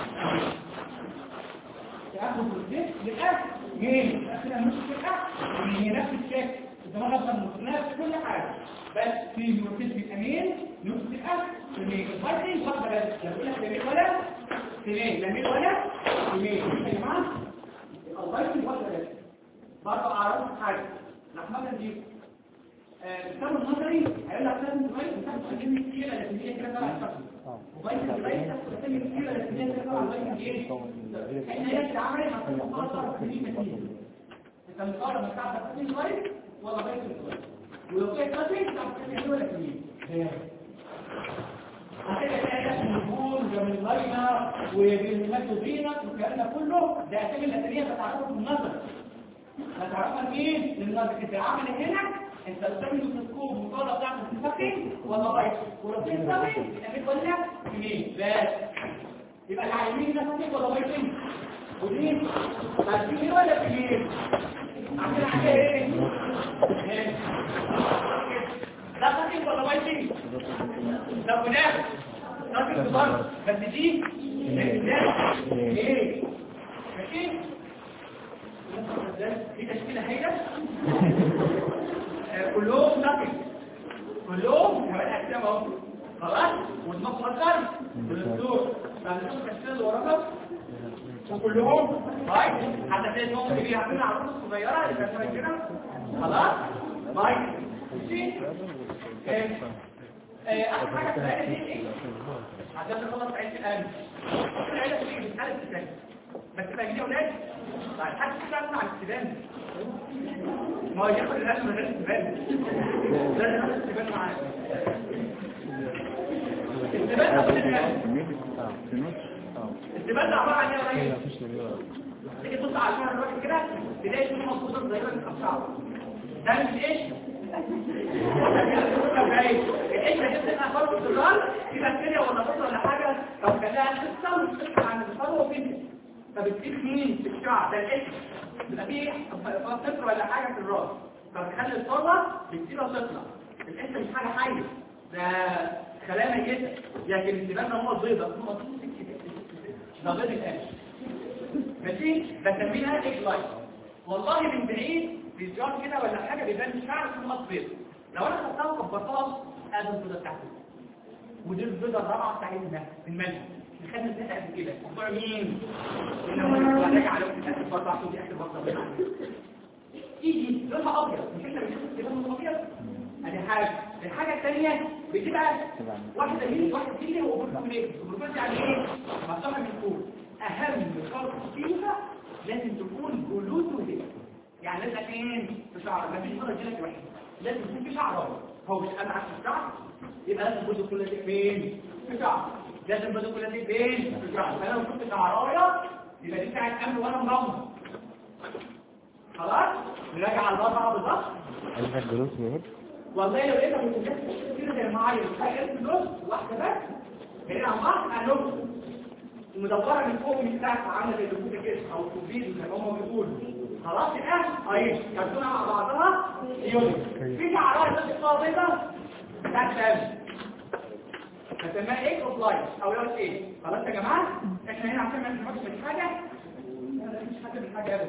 اخره في الزيت للاخر مين اخرها نص في الاخر هي نفس الشكل الدماغ اصلا نفس كل حاجه بس في نوتيس فيتامين نص في الاخر تمين الفايتين واحده بس لا يقول لك تمين ولا تمين لا مين ولا تمين يا جماعه الفايتين واحده بس برضه اعرف حاجه نحمد دي الكتاب النظري هيقول لك لازم تغير بتاخد اسامي كتيره لكن هي كده تبع الفصل وبايت البايت تاخد اسامي كتيره لكن هي كده تبع البايت ايه احنا هي العملي هتكون مختصره في النتيجه انت مقارنه ما تعرف تسمي البايت ولا بايت البايت ولو في تسمي تعرف تسمي ولا كمين هتبقى تلاقي من البول ومن اللاينر ومن الماتوبينس والكلام ده كله ده اسامي الاساميه بتعرفها في النظر هتعرفها مين للنظر انت العمل هنا انت قدام الميكروسكوب المطالعه بتاعته تفكين ولا بايت ولو في سبب تعمل ولا يمين بس يبقى العينين ده فكين ولا بايتين ودي فاكين ولا يمين عاملين عليها ايه ده فكين ولا بايتين بالظبط بس دي ايه ماشي في تشكيله هايله آه، كلهم نقل كلهم كمان اجسام اهو خلاص ودماغ اكتر والدكتور فهنشوف التشكيله اللي وراها وكلهم باي حتى تلاقي انهم بيعملوا على الرؤوس الصغيره اللي كانت كده خلاص باي ماشي آه، آه، اخر حاجه في العيله دي ايه عشان نخلص عيله القلب العيله بتيجي في حاله الثاني بس تبقى يا اولاد بعد حد كده مع الاستبان ما هو ياخد القلب من غير استبان لازم ياخد استبان معاه استبان أو استبان في النص اه استبان ده عباره عن ايه يا هي ريس مفيش مليون تيجي تبص على شهر الراجل كده تلاقي فيه مخطوطه صغيره من الشعر ده مش ايش ايش هتبدا فرق الدولار في بكتيريا ولا فطر ولا حاجه لو كان لها قصه مش قصه عن الفرق وفين فبتجيب مين في الشعر ده الايش بيبقى فيه فطر ولا حاجه في الراس فبتخلي الفرة بتسيبها تطلع الايش مش حاجه حيه ده خلايا ميته لكن الانتباه ده هو البيضه هو ده بيض الايش ماشي بسميها ايج لايت والله من بعيد بيجار كده ولا حاجه بيبان الشعر في خط بيض لو انا خدتها وكبرتها ادي البيضه بتاعتي ودي البيضه الرابعه بتاعتنا الملح نخلي الناس قد كده موضوع مين اللي هو راجع على الاخر برضه عشان دي اخر برضه تيجي لونها ابيض مش احنا بنشوف الكلام لونه ابيض ادي حاجه الحاجه الثانيه بتبقى واحده مين واحده كده وبروكوليت البروكوليت يعني ايه مصنع من فوق اهم شرط فيها لازم تكون جلوده يعني لازم فين في شعر ما فيش مرة جلد واحد لازم يكون في شعر هو مش أنا عشان الشعر يبقى لازم بدو كل شيء فين في شعر لازم بدو كل شيء فين في شعر فأنا لو كنت شعراية يبقى دي بتاعت أمن وأنا مرمى خلاص نراجع على الأربعة بالظبط عايزة الجلوس يهد والله لو لقيتها متجسس كده زي معايا حاجة اسم نص واحدة بس هنا عن بعض هنص المدورة من فوق من تحت عاملة زي الكوبي كده او الكوبيد زي ما هم بيقولوا خلاص الان اهي كرتونة مع بعضها يوني في شعرات بس اسمها بيضة ده كلام فسماها ايه اوفلاين او يقول ايه خلاص يا جماعة احنا هنا عشان ما نفهمش من حاجة لا مش حاجة من حاجة ابدا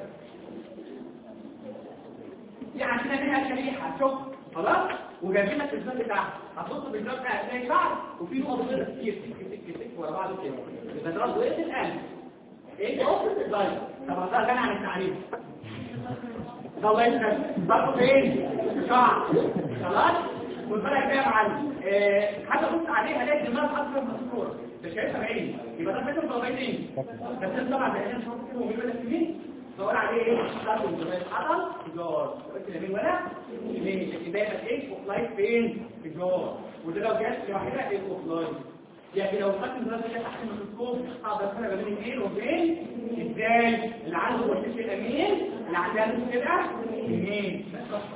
دي عندنا منها شريحة شوف خلاص وجايبين لك الزمان بتاعها هتبص بالزمان بتاعها هتلاقي شعر وفي نقط بيضاء كتير تك تك تك ورا بعض كده يبقى ده رد ايه الان ايه اوبس لاين طب ده غني عن التعريف ده الله يسلمك برضه فين شعر خلاص والفرق كده يا معلم إيه، حتى بص عليها هلاقي دماغ اكثر مذكوره مش شايفها بعيني يبقى ده فكره طبيعي بس انت طبعا ده عشان شرط كده ومين بالك مين بقول عليه ايه خطوه زمان عضل جار قلت لمين ولا يمين لكن ده يبقى ايه اوف لايف فين في جار وده لو جات لوحدها ايه اوف لايف يعني لو خدت الناس دي تحت الميكروسكوب اقدر افرق بين ايه وفين ازاي اللي عنده وشيش الامين اللي عندها نص كده يمين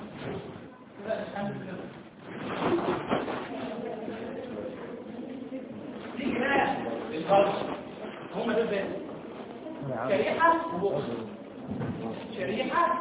دي بقى الغلط هم دول بس شريحة وبؤس شريحة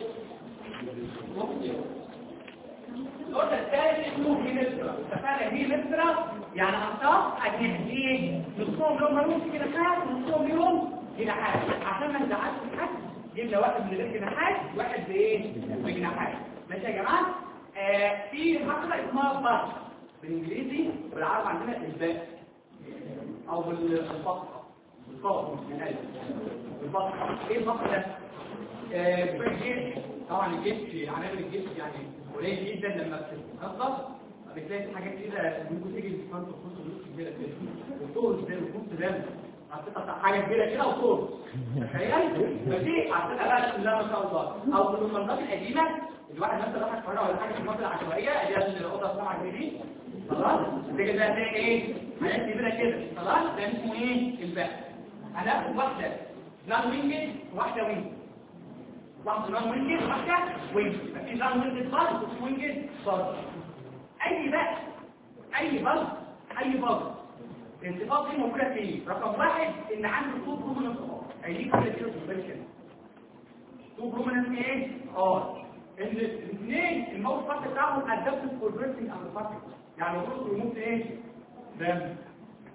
وبؤس الأوضة الثالث اسمه هيمسترا اتفقنا هيمسترا يعني أطراف أجنحتين نصهم لهم ملوش جناحات ونصهم لهم جناحات عشان ما نزعلش حد جبنا واحد من غير جناحات واحد بإيه؟ بجناحات ماشي يا جماعة؟ آه في حاجة اسمها بارت بالإنجليزي والعرب عندنا الباء أو بالبطة الصوت من قلب البطة ايه البطة ده؟ آه في الجيش طبعا الجيش عنابر الجيش يعني قليل جدا لما بتتخصص بتلاقي حاجات كده ممكن تيجي في فرد الخصوص فلوس كبيره كده وطول زي وكنت دم حطيتها حاجه كبيره كده وطول تخيل فدي حطيتها بقى بسم الله ما شاء الله او في المنطقه القديمه الواحد مثلا راح القاهره ولا حاجه في المنطقه العشوائيه ادي الاوضه السبعه دي خلاص تيجي بقى تلاقي ايه حاجات كبيره كده خلاص ده اسمه ايه الباء هناخد واحده نان وينجز واحده وينجز واحده نان وينجز واحده وينجز في نان وينجز بارت وفي وينجز بارت اي بقى اي بلد اي بلد الانتفاض دي موجوده فيه رقم واحد ان عنده تو بروميننت ار هيجي كده كده في البنشن تو بروميننت ايه ار ان الاثنين الموت بارت بتاعهم ادابتد فور بيرثنج اند بارت يعني بيقولوا ريموت ايه دم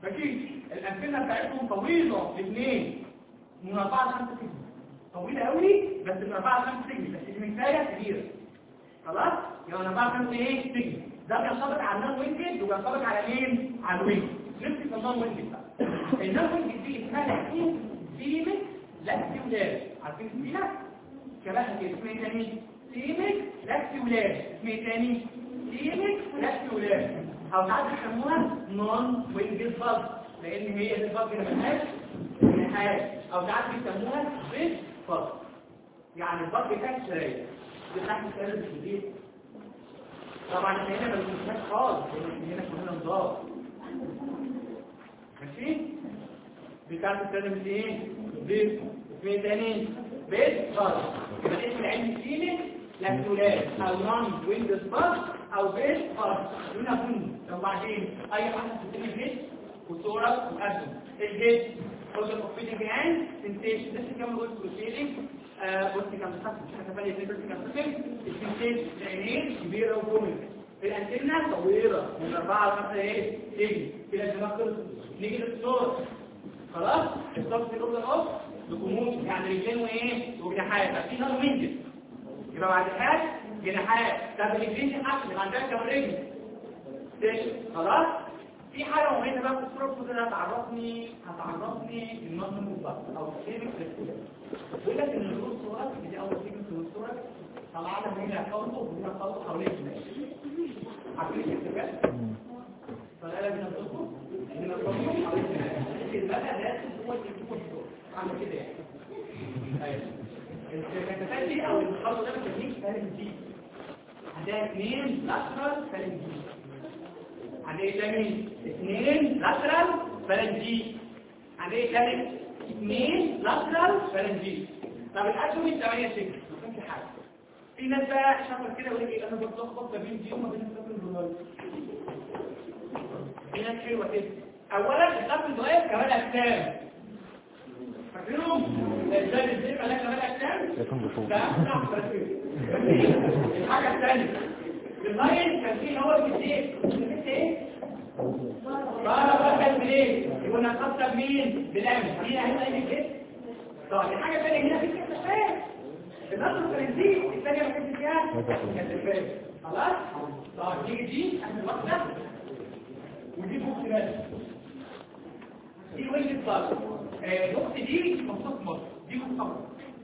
ماشي الانتنه بتاعتهم طويله الاثنين من 4 ل 5 سجن طويله قوي بس من 4 ل 5 سجن بس المثايه كبيره خلاص يبقى من 4 ل 5 ايه سجن ده بينطبق على النون وينجد وبينطبق على مين على الوينج نفس النون وينجد بقى النون وينجد دي اسمها لاكتين سيمك لاكتي ولاد عارفين اسمها شبهها كده اسمها إيه تاني سيمك لاكتي ولاد اسمها إيه تاني سيمك لاكتي ولاد او ساعات بيسموها نون وينجد فاز لان هي دي الفاز اللي ملهاش جناحات او ساعات بيسموها فيش فاز يعني الفاز بتاعت سرايا دي تحت السرايا الجديد طبعا احنا هنا ما بنشوفهاش خالص لان هنا كلنا نضاف ماشي بتاعت السرايا دي ايه دي اسمها تاني بيت فاز يبقى الاسم العلمي سيمك لاكتولات او نون ويندوز باس او بيت باس هنا بن وبعدين اي حاجه تسمي بيت وصوره وقدم البيت قلت الكوفيدنج يعني سنتيشن لسه كمان قلت بروسيدنج قلت كان بتحصل في حاجه ثانيه زي كان بتحصل السنتيشن العينين كبيره وجمل الانتنه طويله من 4 ل 5 ايه تيجي كده الدماغ خلص نيجي للصوره خلاص الصف الاولى اهو لجمود يعني رجلين وايه وجناحات يبقى في نار منجل يبقى بعد حاجه جناحات طب الرجلين دي احسن يبقى عندها كام رجل ست. خلاص في حاجه مهمه بقى في الصوره كده هتعرفني هتعرفني النظم المطلق او السيرك بيقول لك ان الصوره دي اول سيجمنت من الصوره طلع لنا هنا قلبه وهنا قلبه حوالين الشمال عارفين الكتابات فلا من الصوره ان القلب حوالين الشمال بقى لازم هو اللي يكون الصوره عامل كده يعني ايوه الكتابات دي او الخط ده بنسميه فالنجي عندها اثنين لاترال فالنجي عندها ايه تاني اثنين لاترال فالنجي عندها ايه تاني اثنين لاترال فالنجي طب الاسهم الثمانيه سجن ما كانش حاجه في ناس بقى شافوا كده ويقول لك انا بتلخبط ما بين دي وما بين الكتاب الجوال في ناس حلوه كده اولا الكتاب الجوال كمان اجسام فاكرينهم ازاي ازاي قال لك كمان اجسام لكن بفوق ده صح الحاجه الثانيه اللاين كان فيه هو الجديد ايه بقى بقى كان بايه يقولنا نخطط مين بالامن مين هيبقى ايه كده طب الحاجه الثانيه هنا في الكتاب النص الفرنسي الثانيه ما كانتش فيها كانت الفرنسي خلاص طب نيجي دي احنا واحده ودي بوكس بس دي وجه الضغط البوكس دي مخصوص مصر دي مخصوص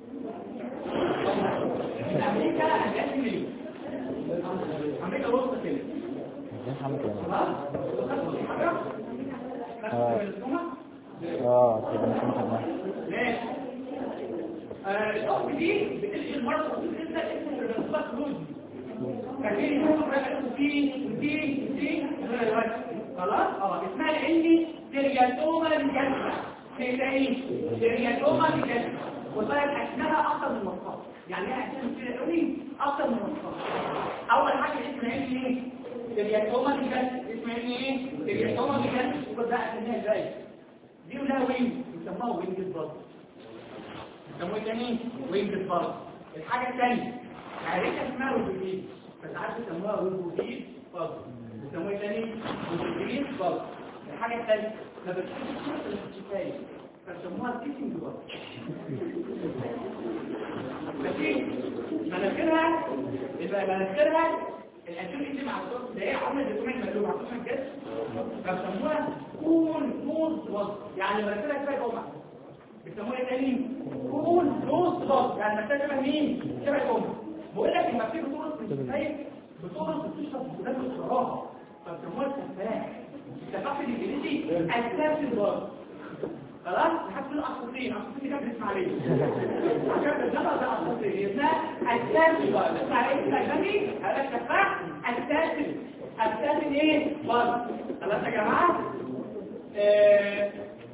امريكا هتعمل مليون امريكا وسط كده ازاي حمد كده خلاص وخدوا الحجر خدوا الاسطومه اه كده مش محمد ماشي آه، الأرض دي بتلقي المرض وتنسى اسمه الرسوبات روزي كثير يكون رأسه فيه وفيه وفيه خلاص اه اسمها العلمي سيرياتوما للجسم تلاقيه سيرياتوما للجسم وطلعت اسمها اكتر من مصاب يعني ايه اسم كده قوي اكتر من مصاب اول حاجه اسم العلمي ايه سيرياتوما للجسم اسم العلمي ايه سيرياتوما للجسم وكل ده اسمها ازاي دي ولها وين يسموها وين بالظبط يسموه تاني وينج الفرد الحاجة الثانية عرفت اسمها روبوتيد بس عارف يسموها روبوتيد فرد يسموه تاني روبوتيد فرد الحاجة الثانية ما بتشوفش صورة الاستشفائي فسموها تيكينج فرد ماشي مناخيرها يبقى مناخيرها الانتون اللي مع الصوت ده هي عامله زي كمان مقلوب عارفين الجسم فسموها كون نوز وسط يعني مناخيرها كفايه جوه بيسموها ايه تاني كون نوز وسط يعني المسافه شبه مين شبه الام بقول لك لما بتيجي تورط في الشفايف بتورط بتشرب بلاد الصراحه فبيسموها السفاح السفاح بالانجليزي اساس الضرب خلاص لحد كل اساطين اساطين كده بنسمع عليه عشان الجبل ده اساطين اسمها اساس الضرب اسمع عليه كده اجنبي هذا السفاح اساس اساس ايه ضرب خلاص يا جماعه آه،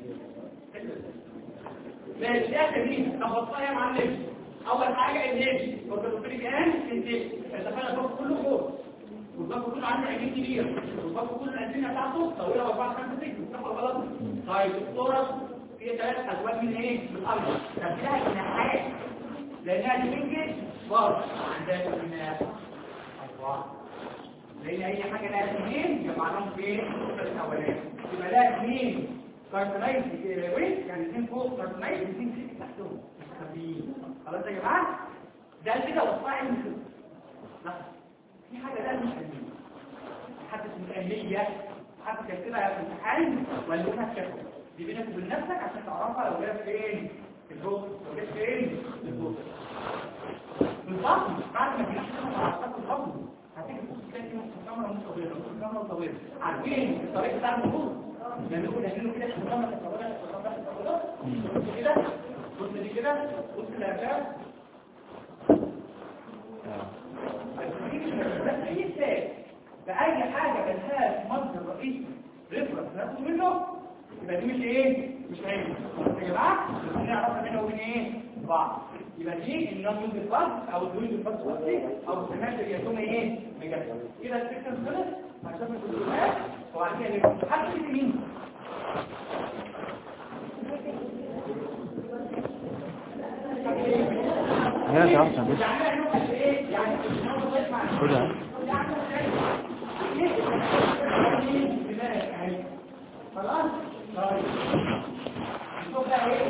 ماشي اخر مين تخصصها يا معلم اول حاجه الهيج والبروتين كان الهيج الدخل فوق كله فوق والباقي كله عنده عينين كبيره والباقي كله الانتنه بتاعته طويله 4 5 6 صح ولا غلط طيب الصوره فيها ثلاث ازواج من ايه من الارض طب لها جناحات لانها دي بنجز برضه عندها جناح اربعه لان اي حاجه لها اثنين جمعناهم فين النقطه الاولانيه يبقى ده اثنين كارتونايز ويت يعني اثنين فوق كارتونايز واثنين تحتهم مستخبيين خلاص يا جماعه ده كده وصايا المسلم في حاجه لا مش علميه حتى متأهلية حتى تكتبها في الامتحان ولا لها شكوى دي بينك وبين نفسك عشان تعرفها لو جت فين في البوك لو جت فين في البوك بالضبط بعد ما تجيش على خط الفضل هتيجي تبص تلاقي في كاميرا مصوره كاميرا مصوره عارفين الطريق بتاع البوك لما نقول هنعمله كده في الكاميرا الصغيره بص كده بص دي كده بص الاركان بس اي ساعه بأي حاجة ملهاش مصدر رئيسي ريفرنس ناخد منه يبقى دي مش ايه؟ مش علم يا جماعة بس نعرفها بينه وبين ايه؟ بعض يبقى دي النون يوز الفرد او الدوينج الفرد قصدي او السماش الياتومي ايه؟ بجد كده السيستم خلص هنشوف الكلمات وبعد كده نبقى حد في مين؟ هي تعرف تعمل يعني نقطة ايه؟ يعني كده خلاص طيب نشوف بقى ايه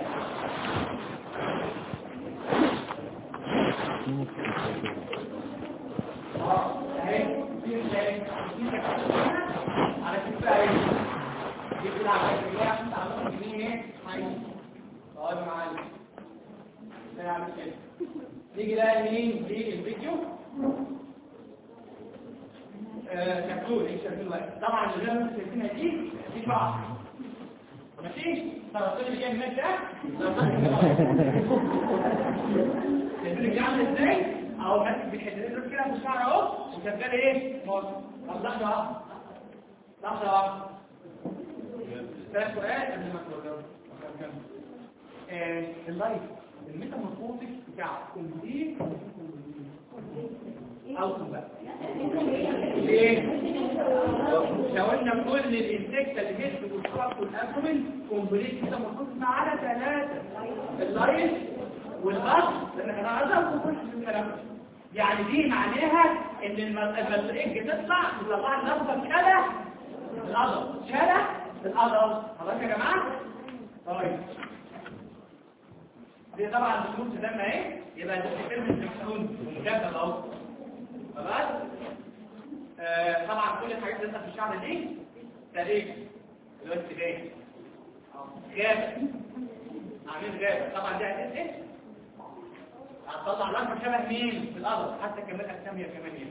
اه اهي في ازاي على كده ايه دي كده على كده عشان تعرفوا ان ايه طيب طيب معلم نعمل كده نيجي بقى مين للفيديو كبتور ايش واحد طبعا اللي انا شايفينها دي دي بعض ماشي طب اللي جاي هناك ده شايفين اللي عامل ازاي اهو ماسك بالحديد دول كده في الشعر اهو وشغال ايه موظف طب لحظه واحده لحظه واحده ثلاث سؤال قبل ما تقول اللايف الميتامورفوزيس بتاع كومبليت او بقى ليه؟ لو قلنا كل الانسكت اللي بيسبق الصوت والابدومين كومبليت كده المفروض معانا ثلاثه اللايف والغص لان انا عايز اقول في الكلام ده. يعني دي معناها ان الملائكه تطلع تطلع اللفظه شبه العضل شبه العضل خلاص يا جماعه طيب دي طبعا بتكون في دم اهي يبقى ده كلمه المكسون ومجدد اهو خلاص آه طبعا كل الحاجات اللي في الشعر دي تاريخ اللي هو السباق غابه عاملين غابه طبعا دي هتقل هتطلع لمبه شبه مين في الارض حتى كمان اجساميه كمان يعني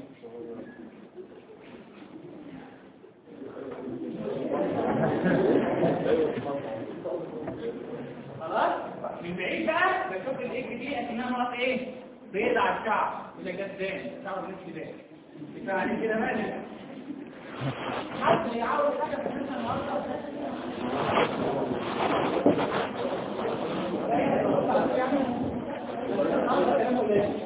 خلاص من بعيد بقى بشوف الايج دي اكنها نقط ايه بيض على الشعر ولا جدان الشعر مش كده كفايه عليه كده مالك حد يعاود حاجه في السنه النهارده